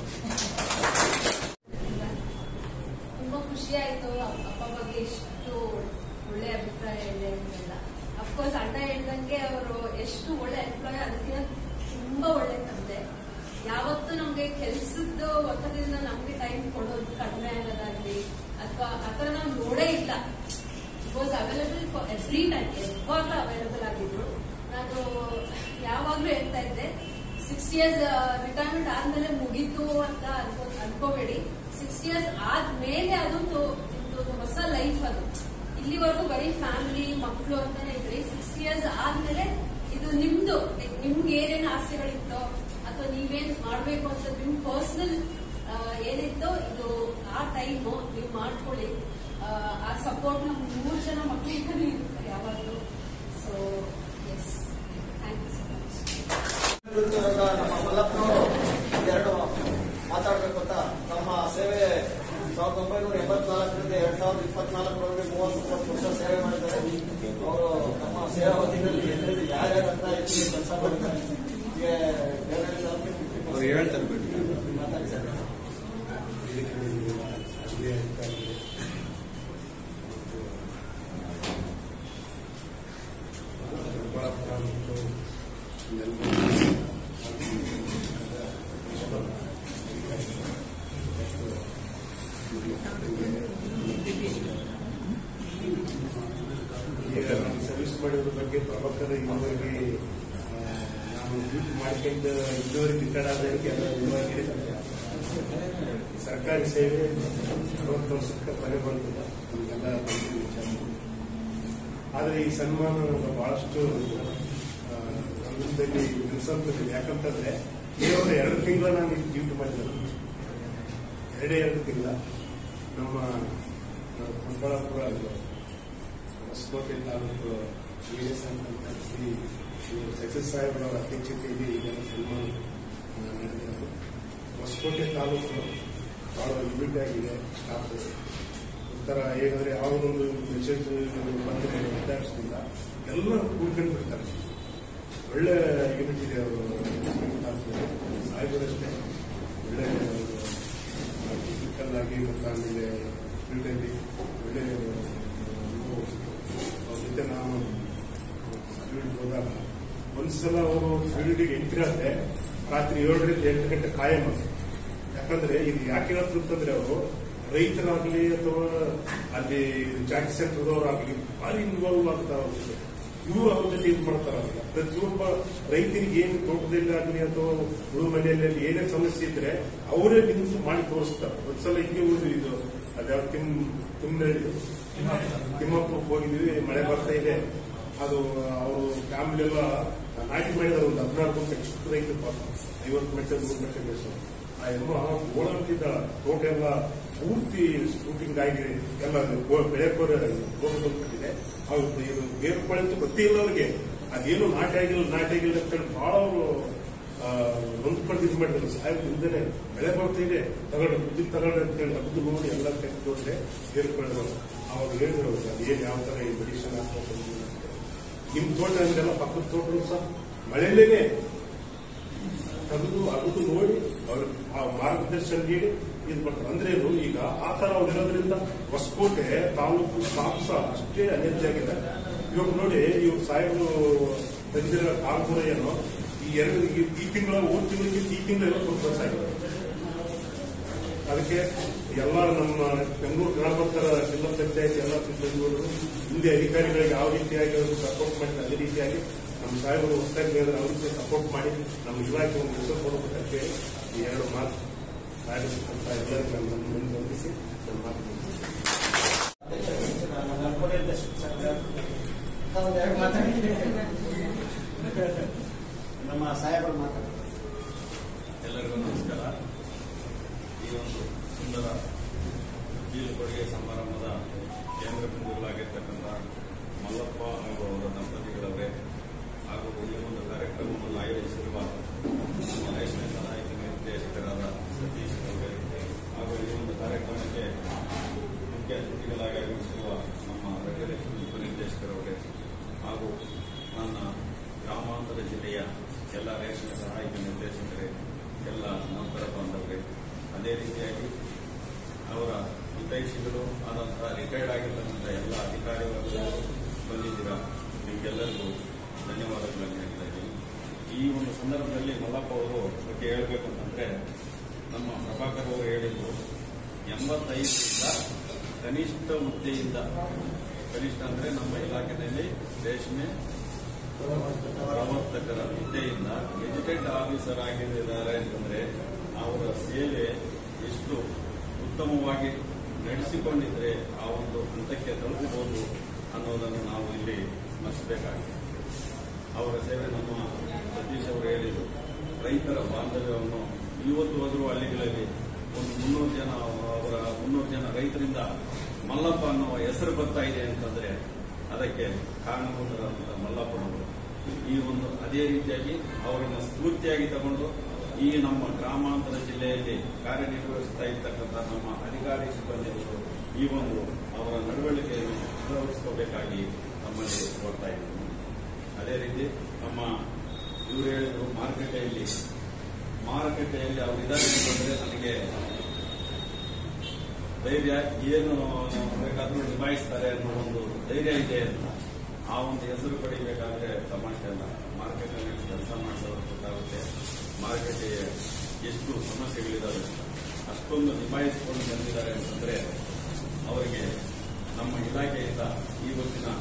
ತುಂಬಾ ಖುಷಿ ಆಯ್ತು ಅಪ್ಪ ಬಗ್ಗೆ ಎಷ್ಟು ಒಳ್ಳೆ ಅಭಿಪ್ರಾಯ ಇದೆ ಅಂತೆಲ್ಲ ಅಫ್ಕೋರ್ಸ್ ಅಣ್ಣ ಹೇಳ್ದಂಗೆ ಅವರು ಎಷ್ಟು ಒಳ್ಳೆ ಎಂಪ್ಲಾಯ್ ಅದಕ್ಕಿಂತ ತುಂಬಾ ಒಳ್ಳೆ ತಂದೆ ಯಾವತ್ತೂ ನಮ್ಗೆ ಕೆಲ್ಸದ ಒತ್ತಡದಿಂದ ನಮ್ಗೆ ಟೈಮ್ ಕೊಡೋದು ಕಡಿಮೆ ಆಗೋದಾಗ್ಲಿ ಅಥವಾ ಆತರ ನಾವು ನೋಡೇ ಇಲ್ಲ was available for every time ಯಾವಾಗ್ಲೂ ಅವೈಲಬಲ್ ಆಗಿದ್ರು ನಾನು ಯಾವಾಗ್ಲೂ ಹೇಳ್ತಾ ಇದ್ದೆ ಸಿಕ್ಸ್ ಇಯರ್ಸ್ ರಿಟೈರ್ಮೆಂಟ್ ಆದ್ಮೇಲೆ ಮುಗೀತು ಅಂತ ಅನ್ಕೋ ಅನ್ಕೋಬೇಡಿ ಸಿಕ್ಸ್ ಇಯರ್ಸ್ ಆದ್ಮೇಲೆ ಅದೊಂದು ಒಂದು ಹೊಸ ಲೈಫ್ ಅದು ಇಲ್ಲಿವರೆಗೂ ಬರೀ ಫ್ಯಾಮಿಲಿ ಮಕ್ಕಳು ಅಂತಾನೆ ಇದ್ರಿ ಸಿಕ್ಸ್ ಇಯರ್ಸ್ ಆದ್ಮೇಲೆ ಇದು ನಿಮ್ದು like ನಿಮ್ಗೆ ಏನೇನು ಆಸೆಗಳಿತ್ತೋ ಅಥವಾ ನೀವೇನ್ ಮಾಡ್ಬೇಕು ಅಂತ ನಿಮ್ ಪರ್ಸನಲ್ ಏನಿತ್ತೋ ಇದು ಆ ಟೈಮು ನೀವು ಮಾಡ್ಕೊಳ್ಳಿ ಆ, ಆ ಸಪೋರ್ಟ್ ನಮ್ ಮೂರು ಜನ ಮಕ್ಕಳಿಂದಲೂ ಇರುತ್ತೆ ಯಾವಾಗಲೂ so yes thank you so much ಇವಾಗ ನಮ್ಮ ಮಲ್ಲಪ್ಪನವರು ಎರಡು ಮಾತಾಡಬೇಕು ಅಂತ ತಮ್ಮ ಸೇವೆ ಸಾವಿರದ ಒಂಬೈನೂರ ಎಂಬತ್ನಾಲ್ಕರಿಂದ ಎರಡ್ ಸಾವಿರದ ಇಪ್ಪತ್ನಾಲ್ಕರವರೆಗೆ ಮೂವತ್ತು ವರ್ಷ ಸೇವೆ ಮಾಡಿದ್ದಾರೆ ಅವರು ತಮ್ಮ ಸೇವಾ ಅವಧಿಯಲ್ಲಿ ಎಲ್ಲೆಲ್ಲಿ ಯಾರ್ಯಾರ ಹತ್ರ ಹೆಚ್ಚಿಗೆ ಕೆಲಸ ಮಾಡಿದ್ದಾರೆ ಹೀಗೆ ಬೇರೆ ಅವ್ರು ಹೇಳ್ತಾರೆ ಬಿಡಿ ಮಾತಾಡಿ ಸರ್ ದೊಡ್ಡಬಳ್ಳಾಪುರ ಮತ್ತು ನೆಲಮಂಗಲ ಮಾಡಿದ್ರ ಬಗ್ಗೆ ಪ್ರಭಾಕರ್ ಇದುವರೆಗೆ ಆ, ನಾವು ಡ್ಯೂಟಿ ಮಾಡ್ಕೊಂಡು ಇದುವರೆಗೆ ರಿಟೈರ್ಡ್ ಆದವರಿಗೆ ಎಲ್ಲ ಇದುವರೆಗೆ ಸರ್ಕಾರಿ ಸೇವೆ ಅರವತ್ತು ವರ್ಷಕ್ಕೆ ಕೊನೆ ಬಂದಿಲ್ಲ ನಮಗೆಲ್ಲ ಬಂದಿದೆ ವಿಚಾರ ಆದರೆ ಈ ಸನ್ಮಾನ ನಮ್ಗೆ ಬಹಳಷ್ಟು ಆ, ಆನಂದದಲ್ಲಿ ಅನ್ಸಂತದ್ದು ಯಾಕಂತಂದ್ರೆ ಕೇವಲ ಎರಡು ತಿಂಗಳ ನಾನು ಇಲ್ಲಿ ಡ್ಯೂಟಿ ಮಾಡಿದ್ದೆ ಎರಡೇ ಎರಡು ತಿಂಗಳ ನಮ್ಮ ಆ, ದೊಡ್ಡಬಳ್ಳಾಪುರ ಇದು ಹೊಸಕೋಟೆ ತಾಲೂಕು ವಿ ಎಸ್ ಅಂತ ಶ್ರೀ ಸಚಿವ ಸಾಹೇಬ್ರವರ ಅಧ್ಯಕ್ಷತೆಯಲ್ಲಿ ಇದನ್ನು ಸನ್ಮಾನ ಆ, ನಡೆದಿರೋದು ಹೊಸಕೋಟೆ ತಾಲೂಕು ಬಹಳ ಲಿಮಿಟ್ ಆಗಿದೆ ಸ್ಟಾಫ್ ಒಂಥರ ಏನಂದ್ರೆ ಯಾವುದೊಂದು ಮೆಸೇಜ್ ಬಂದರೆ ವಿದ್ಯಾರ್ಥಿಗಳಿಂದ ಎಲ್ಲ ಕೂಡ್ಕೊಂಡು ಬಿಡ್ತಾರೆ ಒಳ್ಳೆ ಯೂನಿಟ್ ಇದೆ ಅವರು ಸಾಹೇಬರಷ್ಟೇ ಒಳ್ಳೆ ಫಿಸಿಕಲ್ ಆಗಿ ಮತ್ತು ಆಮೇಲೆ ಫೀಲ್ಡಲ್ಲಿ ಒಳ್ಳೆ ಅನುಭವ ಸಿಕ್ತು. ಅವ್ರ ಜೊತೆ ನಾನು ಫೀಲ್ಡ್ ಹೋದಾಗ ಒಂದ್ಸಲ ಅವರು ಫೀಲ್ಡಿಗೆ ಎಂಟ್ರಿ ಆದ್ರೆ ರಾತ್ರಿ ಏಳರಿಂದ ಎಂಟು ಗಂಟೆ ಕಾಯಂ ಅದು. ಯಾಕಂದ್ರೆ ಇದು ಯಾಕೆ ಹೇಳ್ತು ಅಂತಂದ್ರೆ ಅವರು ರೈತರಾಗ್ಲಿ ಅಥವಾ ಅಲ್ಲಿ ಜಾತಿ ಸೆಂಟರ್ದವರಾಗ್ಲಿ ಭಾರಿ ಇನ್ವಾಲ್ವ್ ಆಗ್ತಾರೆ ಅವ್ರ ಜೊತೆ ಇವರು ಅವ್ರ ಜೊತೆ ಇದು ಮಾಡ್ತಾರಲ್ಲ ಪ್ರತಿಯೊಬ್ಬ ರೈತರಿಗೆ ಏನು ತೋಟದಲ್ಲಿ ಆಗಲಿ ಅಥವಾ ಉಳು ಮನೆಯಲ್ಲಿ ಏನೇ ಸಮಸ್ಯೆ ಇದ್ರೆ ಅವರೇ ನಿಂತು ಮಾಡಿ ತೋರಿಸ್ತಾರೆ ಒಂದ್ಸಲ ಹಿಂಗೆ ಉಳಿದು ಇದು ಅದ್ಯಾವ ತಿಮ್ ತಿಮ್ಮನಹಳ್ಳಿ ತಿಮ್ಮಪ್ಪಕ್ಕೆ ಹೋಗಿದ್ವಿ ಮಳೆ ಬರ್ತಾ ಇದೆ ಅದು ಅವರು ಫ್ಯಾಮಿಲಿ ಎಲ್ಲ ನಾಟಿ ಮಾಡಿದಾರೆ ಒಂದು ಹದಿನಾರು ಗುಂಟೆ ಚಿಕ್ಕ ರೈತ ಪಾಪ ಐವತ್ತು ಮೆಟ್ಟ ನೂರು ಮೆಟ್ಟ ಬೇಸು ಆ ಎಮ್ಮ ಓಡಾಡ್ತಿದ್ದ ತೋಟ ಎಲ್ಲ ಪೂರ್ತಿ ಶೂಟಿಂಗ್ ಆಗಿ ಎಲ್ಲ ಗೋ- ಬೆಳೆ ಕೋರ ಹೋಗಲ್ಪಟ್ಟಿದೆ ಅವ್ರು ಇದು ಬೇರು ಅಂತ ಗೊತ್ತೇ ಇಲ್ಲ ಅವ್ರಿಗೆ ಅದೇನು ನಾಟಿ ಆಗಿಲ್ಲ ನಾಟಿ ಆಗಿಲ್ಲ ಅಂತ ಹೇಳಿ ಬಹಳ ಅವರು ನೊಂದ್ಕೊಂಡು ಇದು ಮಾಡಿದ್ರು ಸಾಹೇಬ್ ಇಲ್ದೇನೆ ಬೆಳೆ ಬರ್ತಾ ಇದೆ ತಗೊಂಡು ಬುದ್ಧಿ ತಗೊಂಡು ಅಂತ ಹೇಳಿ ಅದು ನೋಡಿ ಎಲ್ಲ ತೆಗೆದು ನೋಡಿದ್ರೆ ಬೇರ್ಕೊಳ್ಳೋದು ಅವಾಗ ಹೇಳಿದ್ರು ಅವ್ರು ಅದೇನು ಯಾವ ತರ ಈ ಮೆಡಿಸಿನ್ ಹಾಕ್ಬೇಕು ಅಂತ. ನಿಮ್ ತೋಟ ಅಂದ್ರೆಲ್ಲ ಪಕ್ಕದ ತೋಟಗಳು ಸಹ ಮಳೆಯಲ್ಲೇನೆ ತೆಗೆದು ಅಗದು ನೋಡಿ ಅವ್ರ ಆ ಮಾರ್ಗದರ್ಶನ ನೀಡಿ ಇದು ಮಾಡ್ತಾರೆ ಅಂದ್ರೆ ಏನು ಈಗ ಆ ತರ ಅವ್ರು ಇರೋದ್ರಿಂದ ಹೊಸಕೋಟೆ ತಾಲೂಕು ಸ್ಟಾಫ್ ಸಹ ಅಷ್ಟೇ ಅನೇಜಾಗಿದೆ ಇವಾಗ ನೋಡಿ ಇವ್ರು ಸಾಹೇಬರು ತಂದಿರೋ ಕಾಲ್ಪುರ ಏನು ಈ ಎರಡು ಈ- ಈ ತಿಂಗಳ ಹೋದ ತಿಂಗಳಿಗೆ ಈ ತಿಂಗಳ ಪ್ರೋಗ್ರೆಸ್ ಆಗಿದೆ ಅದಕ್ಕೆ ಎಲ್ಲ ನಮ್ಮ ಬೆಂಗಳೂರು ಗ್ರಾಮಾಂತರ ಜಿಲ್ಲಾ ಪಂಚಾಯತ್ ಎಲ್ಲ ಸಿಬ್ಬಂದಿಗಳು ಹಿಂದೆ ಅಧಿಕಾರಿಗಳಿಗೆ ಯಾವ ರೀತಿಯಾಗಿ ಅವರು ಸಪೋರ್ಟ್ ಮಾಡಿದ್ರೆ ಅದೇ ರೀತಿಯಾಗಿ ನಮ್ಮ ಸಾಹೇಬರು ಹೊಸದಾಗಿ ಹೇಳಿದ್ರೆ ಅವ್ರಿಗೆ ಸಪೋರ್ಟ್ ಮಾಡಿ ನಮ್ಮ ಇಲಾಖೆ ಒಂದು ಹೆಸರು ಕೊಡಬೇಕಂತ ಹೇಳಿ ಈ ಎರಡು ಮಾತು ಸಾಹೇಬರು ಅಂತ ಎಲ್ಲರಿಗೂ ನಾನು ಮುಂದೆ ವಂದಿಸಿ ನನ್ನ ಮಾತು ಮುಗಿಸ್ತೇನೆ. ನಮ್ಮ ಸಾಹೇಬರು ಮಾತಾಡ್ತಾರೆ ಎಲ್ಲರಿಗೂ ನಮಸ್ಕಾರ ಈ ಒಂದು ಸುಂದರ ಬೀಳ್ಕೊಡುಗೆ ಸಮಾರಂಭದ ಕೇಂದ್ರ ಬಿಂದುಗಳಾಗಿರ್ತಕ್ಕಂಥ ಮಲ್ಲಪ್ಪ ಹಾಗೂ ಅವರ ದಂಪತಿಗಳವರೇ ಹಾಗೂ ಈ ಒಂದು ಕಾರ್ಯಕ್ರಮವನ್ನು ಆಯೋಜಿಸಿರುವ ನಮ್ಮ ರೇಷ್ಮೆ ಸಹಾಯಕ ನಿರ್ದೇಶಕರಾದ ಸತೀಶ್ ಅವರೇ ಹಾಗೂ ಈ ಒಂದು ಕಾರ್ಯಕ್ರಮಕ್ಕೆ ಮುಖ್ಯ ಅತಿಥಿಗಳಾಗಿ ಆಗಮಿಸಿರುವ ನಮ್ಮ ರೆಗ್ಯುಲೇಷನ್ ಉಪನಿರ್ದೇಶಕರವರೇ ಹಾಗೂ ನನ್ನ ಗ್ರಾಮಾಂತರ ಜಿಲ್ಲೆಯ ಎಲ್ಲ ರೇಷ್ಮೆ ಸಹಾಯಕ ನಿರ್ದೇಶಕರೇ ಎಲ್ಲ ನೌಕರ ಬಾಂಧವರೇ ಅದೇ ರೀತಿಯಾಗಿ ಅವರ ಹಿತೈಷಿಗಳು ಆದಂತಹ ರಿಟೈರ್ಡ್ ಆಗಿರ್ತಕ್ಕಂಥ ಎಲ್ಲ ಅಧಿಕಾರಿಗಳು ಬಂದಿದ್ದೀರಾ ನಿಮಗೆಲ್ಲರಿಗೂ ಧನ್ಯವಾದಗಳನ್ನು ಹೇಳ್ತಾ ಇದ್ದೀನಿ ಈ ಒಂದು ಸಂದರ್ಭದಲ್ಲಿ ಮಲ್ಲಪ್ಪ ಅವರು ಬಗ್ಗೆ ಹೇಳಬೇಕು ಅಂತಂದ್ರೆ ನಮ್ಮ ಪ್ರಭಾಕರ್ ಅವರು ಹೇಳಿದ್ರು ಎಂಬತ್ತೈದರಿಂದ ಕನಿಷ್ಠ ಹುದ್ದೆಯಿಂದ ಕನಿಷ್ಠ ಅಂದ್ರೆ ನಮ್ಮ ಇಲಾಖೆಯಲ್ಲಿ ರೇಷ್ಮೆ ಪ್ರವರ್ತಕರ ಹುದ್ದೆಯಿಂದ ಗೆಜೆಟೆಡ್ ಆಫೀಸರ್ ಆಗಿದ್ದಾರೆ ಅಂತಂದ್ರೆ ಅವರ ಸೇವೆ ಎಷ್ಟು ಉತ್ತಮವಾಗಿ ನಡೆಸಿಕೊಂಡಿದ್ರೆ ಆ ಒಂದು ಹಂತಕ್ಕೆ ತಲುಪಬಹುದು ಅನ್ನೋದನ್ನು ನಾವು ಇಲ್ಲಿ ಸ್ಮರಿಸಬೇಕಾಗಿದೆ ಅವರ ಸೇವೆ ನಮ್ಮ ಸತೀಶ್ ಅವರು ಹೇಳಿದರು ರೈತರ ಬಾಂಧವ್ಯವನ್ನು ಇವತ್ತು ಹೋದರೂ ಹಳ್ಳಿಗಳಲ್ಲಿ ಒಂದು ಮುನ್ನೂರು ಜನ ಅವರ ಮುನ್ನೂರು ಜನ ರೈತರಿಂದ ಮಲ್ಲಪ್ಪ ಅನ್ನುವ ಹೆಸರು ಬರ್ತಾ ಇದೆ ಅಂತಂದ್ರೆ ಅದಕ್ಕೆ ಕಾರಣಭೂತರಾದಂತಹ ಮಲ್ಲಪ್ಪನವರು ಈ ಒಂದು ಅದೇ ರೀತಿಯಾಗಿ ಅವರನ್ನು ಸ್ಫೂರ್ತಿಯಾಗಿ ತಗೊಂಡು ಈ ನಮ್ಮ ಗ್ರಾಮಾಂತರ ಜಿಲ್ಲೆಯಲ್ಲಿ ಕಾರ್ಯನಿರ್ವಹಿಸ್ತಾ ಇರ್ತಕ್ಕಂಥ ನಮ್ಮ ಅಧಿಕಾರಿ ಸಿಬ್ಬಂದಿಗಳು ಈ ಒಂದು ಅವರ ನಡವಳಿಕೆಯನ್ನು ಅಳವಡಿಸಿಕೋಬೇಕಾಗಿ ನಮ್ಮಲ್ಲಿ ಕೋರ್ತಾ ಇದ್ದೀನಿ ಅದೇ ರೀತಿ ನಮ್ಮ ಇವರು ಹೇಳಿದ್ರು ಮಾರುಕಟ್ಟೆಯಲ್ಲಿ ಮಾರುಕಟ್ಟೆಯಲ್ಲಿ ಅವರು ಇದ್ದಾರೆ ಅಂತಂದ್ರೆ ನನಗೆ ಧೈರ್ಯ ಏನು ಬೇಕಾದ್ರೂ ನಿಭಾಯಿಸ್ತಾರೆ ಅನ್ನೋ ಒಂದು ಧೈರ್ಯ ಇದೆ ಅಂತ ಆ ಒಂದು ಹೆಸರು ಪಡಿಬೇಕಾದ್ರೆ ತಮಾಷೆ ಅಲ್ಲ ಮಾರ್ಕೆಟ್ನಲ್ಲಿ ಕೆಲಸ ಮಾಡಿದವರು ಗೊತ್ತಾಗುತ್ತೆ ಮಾರುಕಟ್ಟೆ ಎಷ್ಟು ಸಮಸ್ಯೆಗಳಿದಾವೆ ಅಂತ. ಅಷ್ಟೊಂದು ನಿಭಾಯಿಸಿಕೊಂಡು ಬಂದಿದ್ದಾರೆ ಅಂತಂದ್ರೆ ಅವರಿಗೆ ನಮ್ಮ ಇಲಾಖೆಯಿಂದ ಇವತ್ತಿನ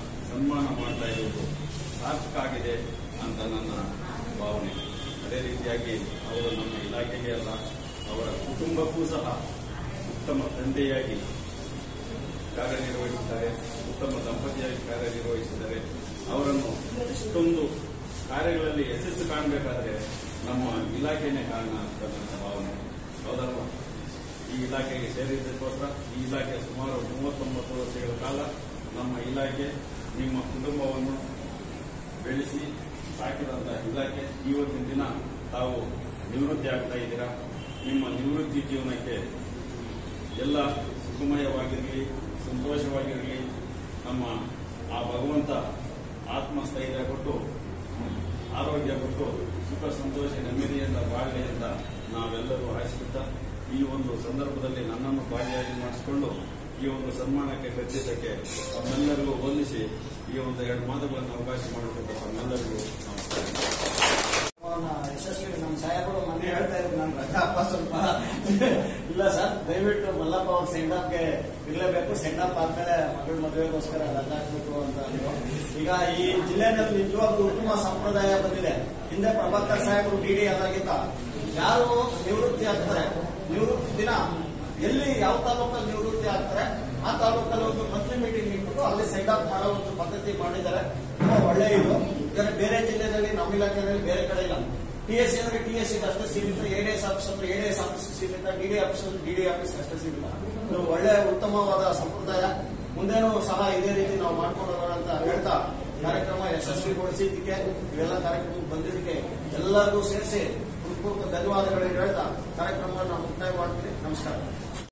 ಸನ್ಮಾನ ಮಾಡ್ತಾ ಇರುವುದು ಸಾರ್ಥಕ ಆಗಿದೆ ಅಂತ ನನ್ನ ಭಾವನೆ ಅದೇ ರೀತಿಯಾಗಿ ಅವರು ನಮ್ಮ ಇಲಾಖೆಗೆ ಅಲ್ಲ ಅವರ ಕುಟುಂಬಕ್ಕೂ ಸಹ ಉತ್ತಮ ತಂದೆಯಾಗಿ ಕಾರ್ಯನಿರ್ವಹಿಸಿದ್ದಾರೆ ಉತ್ತಮ ದಂಪತಿಯಾಗಿ ಕಾರ್ಯನಿರ್ವಹಿಸಿದ್ದಾರೆ ಅವರನ್ನು ಇಷ್ಟೊಂದು ಕಾರ್ಯಗಳಲ್ಲಿ ಯಶಸ್ಸು ಕಾಣಬೇಕಾದ್ರೆ ನಮ್ಮ ಇಲಾಖೆನೇ ಕಾರಣ ಅಂತ ನನ್ನ ಭಾವನೆ ಹೌದಲ್ವಾ ಈ ಇಲಾಖೆಗೆ ಸೇರಿದ್ದಕ್ಕೋಸ್ಕರ ಈ ಇಲಾಖೆ ಸುಮಾರು ಮೂವತ್ತೊಂಬತ್ತು ವರ್ಷಗಳ ಕಾಲ ನಮ್ಮ ಇಲಾಖೆ ನಿಮ್ಮ ಕುಟುಂಬವನ್ನು ಬೆಳೆಸಿ ಸಾಕಿದಂತ ಇಲಾಖೆ ಇವತ್ತಿನ ದಿನ ತಾವು ನಿವೃತ್ತಿ ಆಗ್ತಾ ಇದ್ದೀರಾ ನಿಮ್ಮ ನಿವೃತ್ತಿ ಜೀವನಕ್ಕೆ ಎಲ್ಲ ಸುಖಮಯವಾಗಿರಲಿ ಸಂತೋಷವಾಗಿರಲಿ ನಮ್ಮ ಆ ಭಗವಂತ ಆತ್ಮಸ್ಥೈರ್ಯ ಕೊಟ್ಟು ಆರೋಗ್ಯ ಕೊಟ್ಟು ಸುಖ ಸಂತೋಷ ನೆಮ್ಮದಿಯಿಂದ ಬಾಳಲಿ ಅಂತ ನಾವೆಲ್ಲರೂ ಆಶಿಸುತ್ತಾ ಈ ಒಂದು ಸಂದರ್ಭದಲ್ಲಿ ನನ್ನನ್ನು ಭಾಗಿಯಾಗಿ ಮಾಡಿಸಿಕೊಂಡು ಈ ಒಂದು ಸನ್ಮಾನಕ್ಕೆ ಕರೆದಿದ್ದಕ್ಕೆ ತಮ್ಮೆಲ್ಲರಿಗೂ ವಂದಿಸಿ ಈ ಒಂದು ಎರಡು ಮಾತುಗಳನ್ನು ಅವಕಾಶ ಮಾಡಿಕೊಟ್ಟ ತಮ್ಮೆಲ್ಲರಿಗೂ ನಮಸ್ಕಾರ ಅವನ ಯಶಸ್ವಿ ನಮ್ಮ ಸಾಹೇಬರು ಮೊನ್ನೆ ಹೇಳ್ತಾ ಇದ್ರು ನಾನು ರಜಾ ಅಪ್ಪ ಸ್ವಲ್ಪ ಇಲ್ಲ ಸರ್ ದಯವಿಟ್ಟು ಮಲ್ಲಪ್ಪ ಅವ್ರ ಸೆಂಡ್ ಆಫ್ಗೆ ಇರಲೇಬೇಕು ಸೆಂಡ್ ಆಫ್ ಆದ್ಮೇಲೆ ಮಗಳ ಮದುವೆಗೋಸ್ಕರ ರಜಾ ಹಾಕ್ಬೇಕು ಅಂತ ಅಂದ್ರು ಈಗ ಈ ಜಿಲ್ಲೆನಲ್ಲಿ ನಿಜವಾಗ್ಲೂ ಉತ್ತಮ ಸಂಪ್ರದಾಯ ಬಂದಿದೆ ಹಿಂದೆ ಪ್ರಭಾಕರ್ ಸಾಹೇಬರು ಡಿ ಡಿ ಆದಾಗಿದ್ದ ಯಾರು ನಿವೃತ್ತಿ ಆಗ್ತಾರೆ ನಿವೃತ್ತಿ ದಿನ ಎಲ್ಲಿ ಯಾವ ತಾಲೂಕಲ್ಲಿ ನಿವೃತ್ತಿ ಆಗ್ತಾರೆ ಆ ತಾಲೂಕಲ್ಲಿ ಒಂದು ಮಂತ್ಲಿ ಮೀಟಿಂಗ್ ಇಟ್ಬಿಟ್ಟು ಅಲ್ಲಿ ಸೆಂಡ್ ಆಫ್ ಮಾಡೋ ಒಂದು ಪದ್ಧತಿ ಮಾಡಿದ್ದಾರೆ ತುಂಬಾ ಒಳ್ಳೆ ಇದು ಯಾಕಂದ್ರೆ ಬೇರೆ ಜಿಲ್ಲೆಯಲ್ಲಿ ನಮ್ಮ ಇಲಾಖೆಯಲ್ಲಿ ಬೇರೆ ಕಡೆ ಇಲ್ಲ ಟಿ ಎಸ್ ಸಿ ಅಂದ್ರೆ ಟಿ ಎಸ್ ಸಿ ಅಷ್ಟೇ ಸೀಮಿತ ಎ ಡಿ ಎಸ್ ಆಫೀಸ್ ಅಂದ್ರೆ ಎ ಡಿ ಎಸ್ ಆಫೀಸ್ ಸೀಮಿತ ಡಿ ಡಿ ಆಫೀಸ್ ಅಂದ್ರೆ ಡಿ ಡಿ ಆಫೀಸ್ ಅಷ್ಟೇ ಸೀಮಿತ ಇದು ಒಳ್ಳೆ ಉತ್ತಮವಾದ ಸಂಪ್ರದಾಯ ಮುಂದೇನೂ ಸಹ ಇದೇ ರೀತಿ ನಾವು ಮಾಡ್ಕೊಂಡು ಹೋಗೋಣ ಅಂತ ಹೇಳ್ತಾ ಕಾರ್ಯಕ್ರಮ ಯಶಸ್ವಿಗೊಳಿಸಿದ್ದಕ್ಕೆ ಇವೆಲ್ಲ ಕಾರ್ಯಕ್ರಮಕ್ಕೆ ಬಂದಿದ್ದಕ್ಕೆ ಎಲ್ಲರಿಗೂ ಸೇರಿಸಿ ಹೃತ್ಪೂರ್ವಕ ಧನ್ಯವಾದಗಳನ್ನು ಹೇಳ್ತಾ ಕಾರ್ಯಕ್ರಮವನ್ನು ಮುಕ್ತಾಯ ಮಾಡ್ತೀನಿ ನಮಸ್ಕಾರ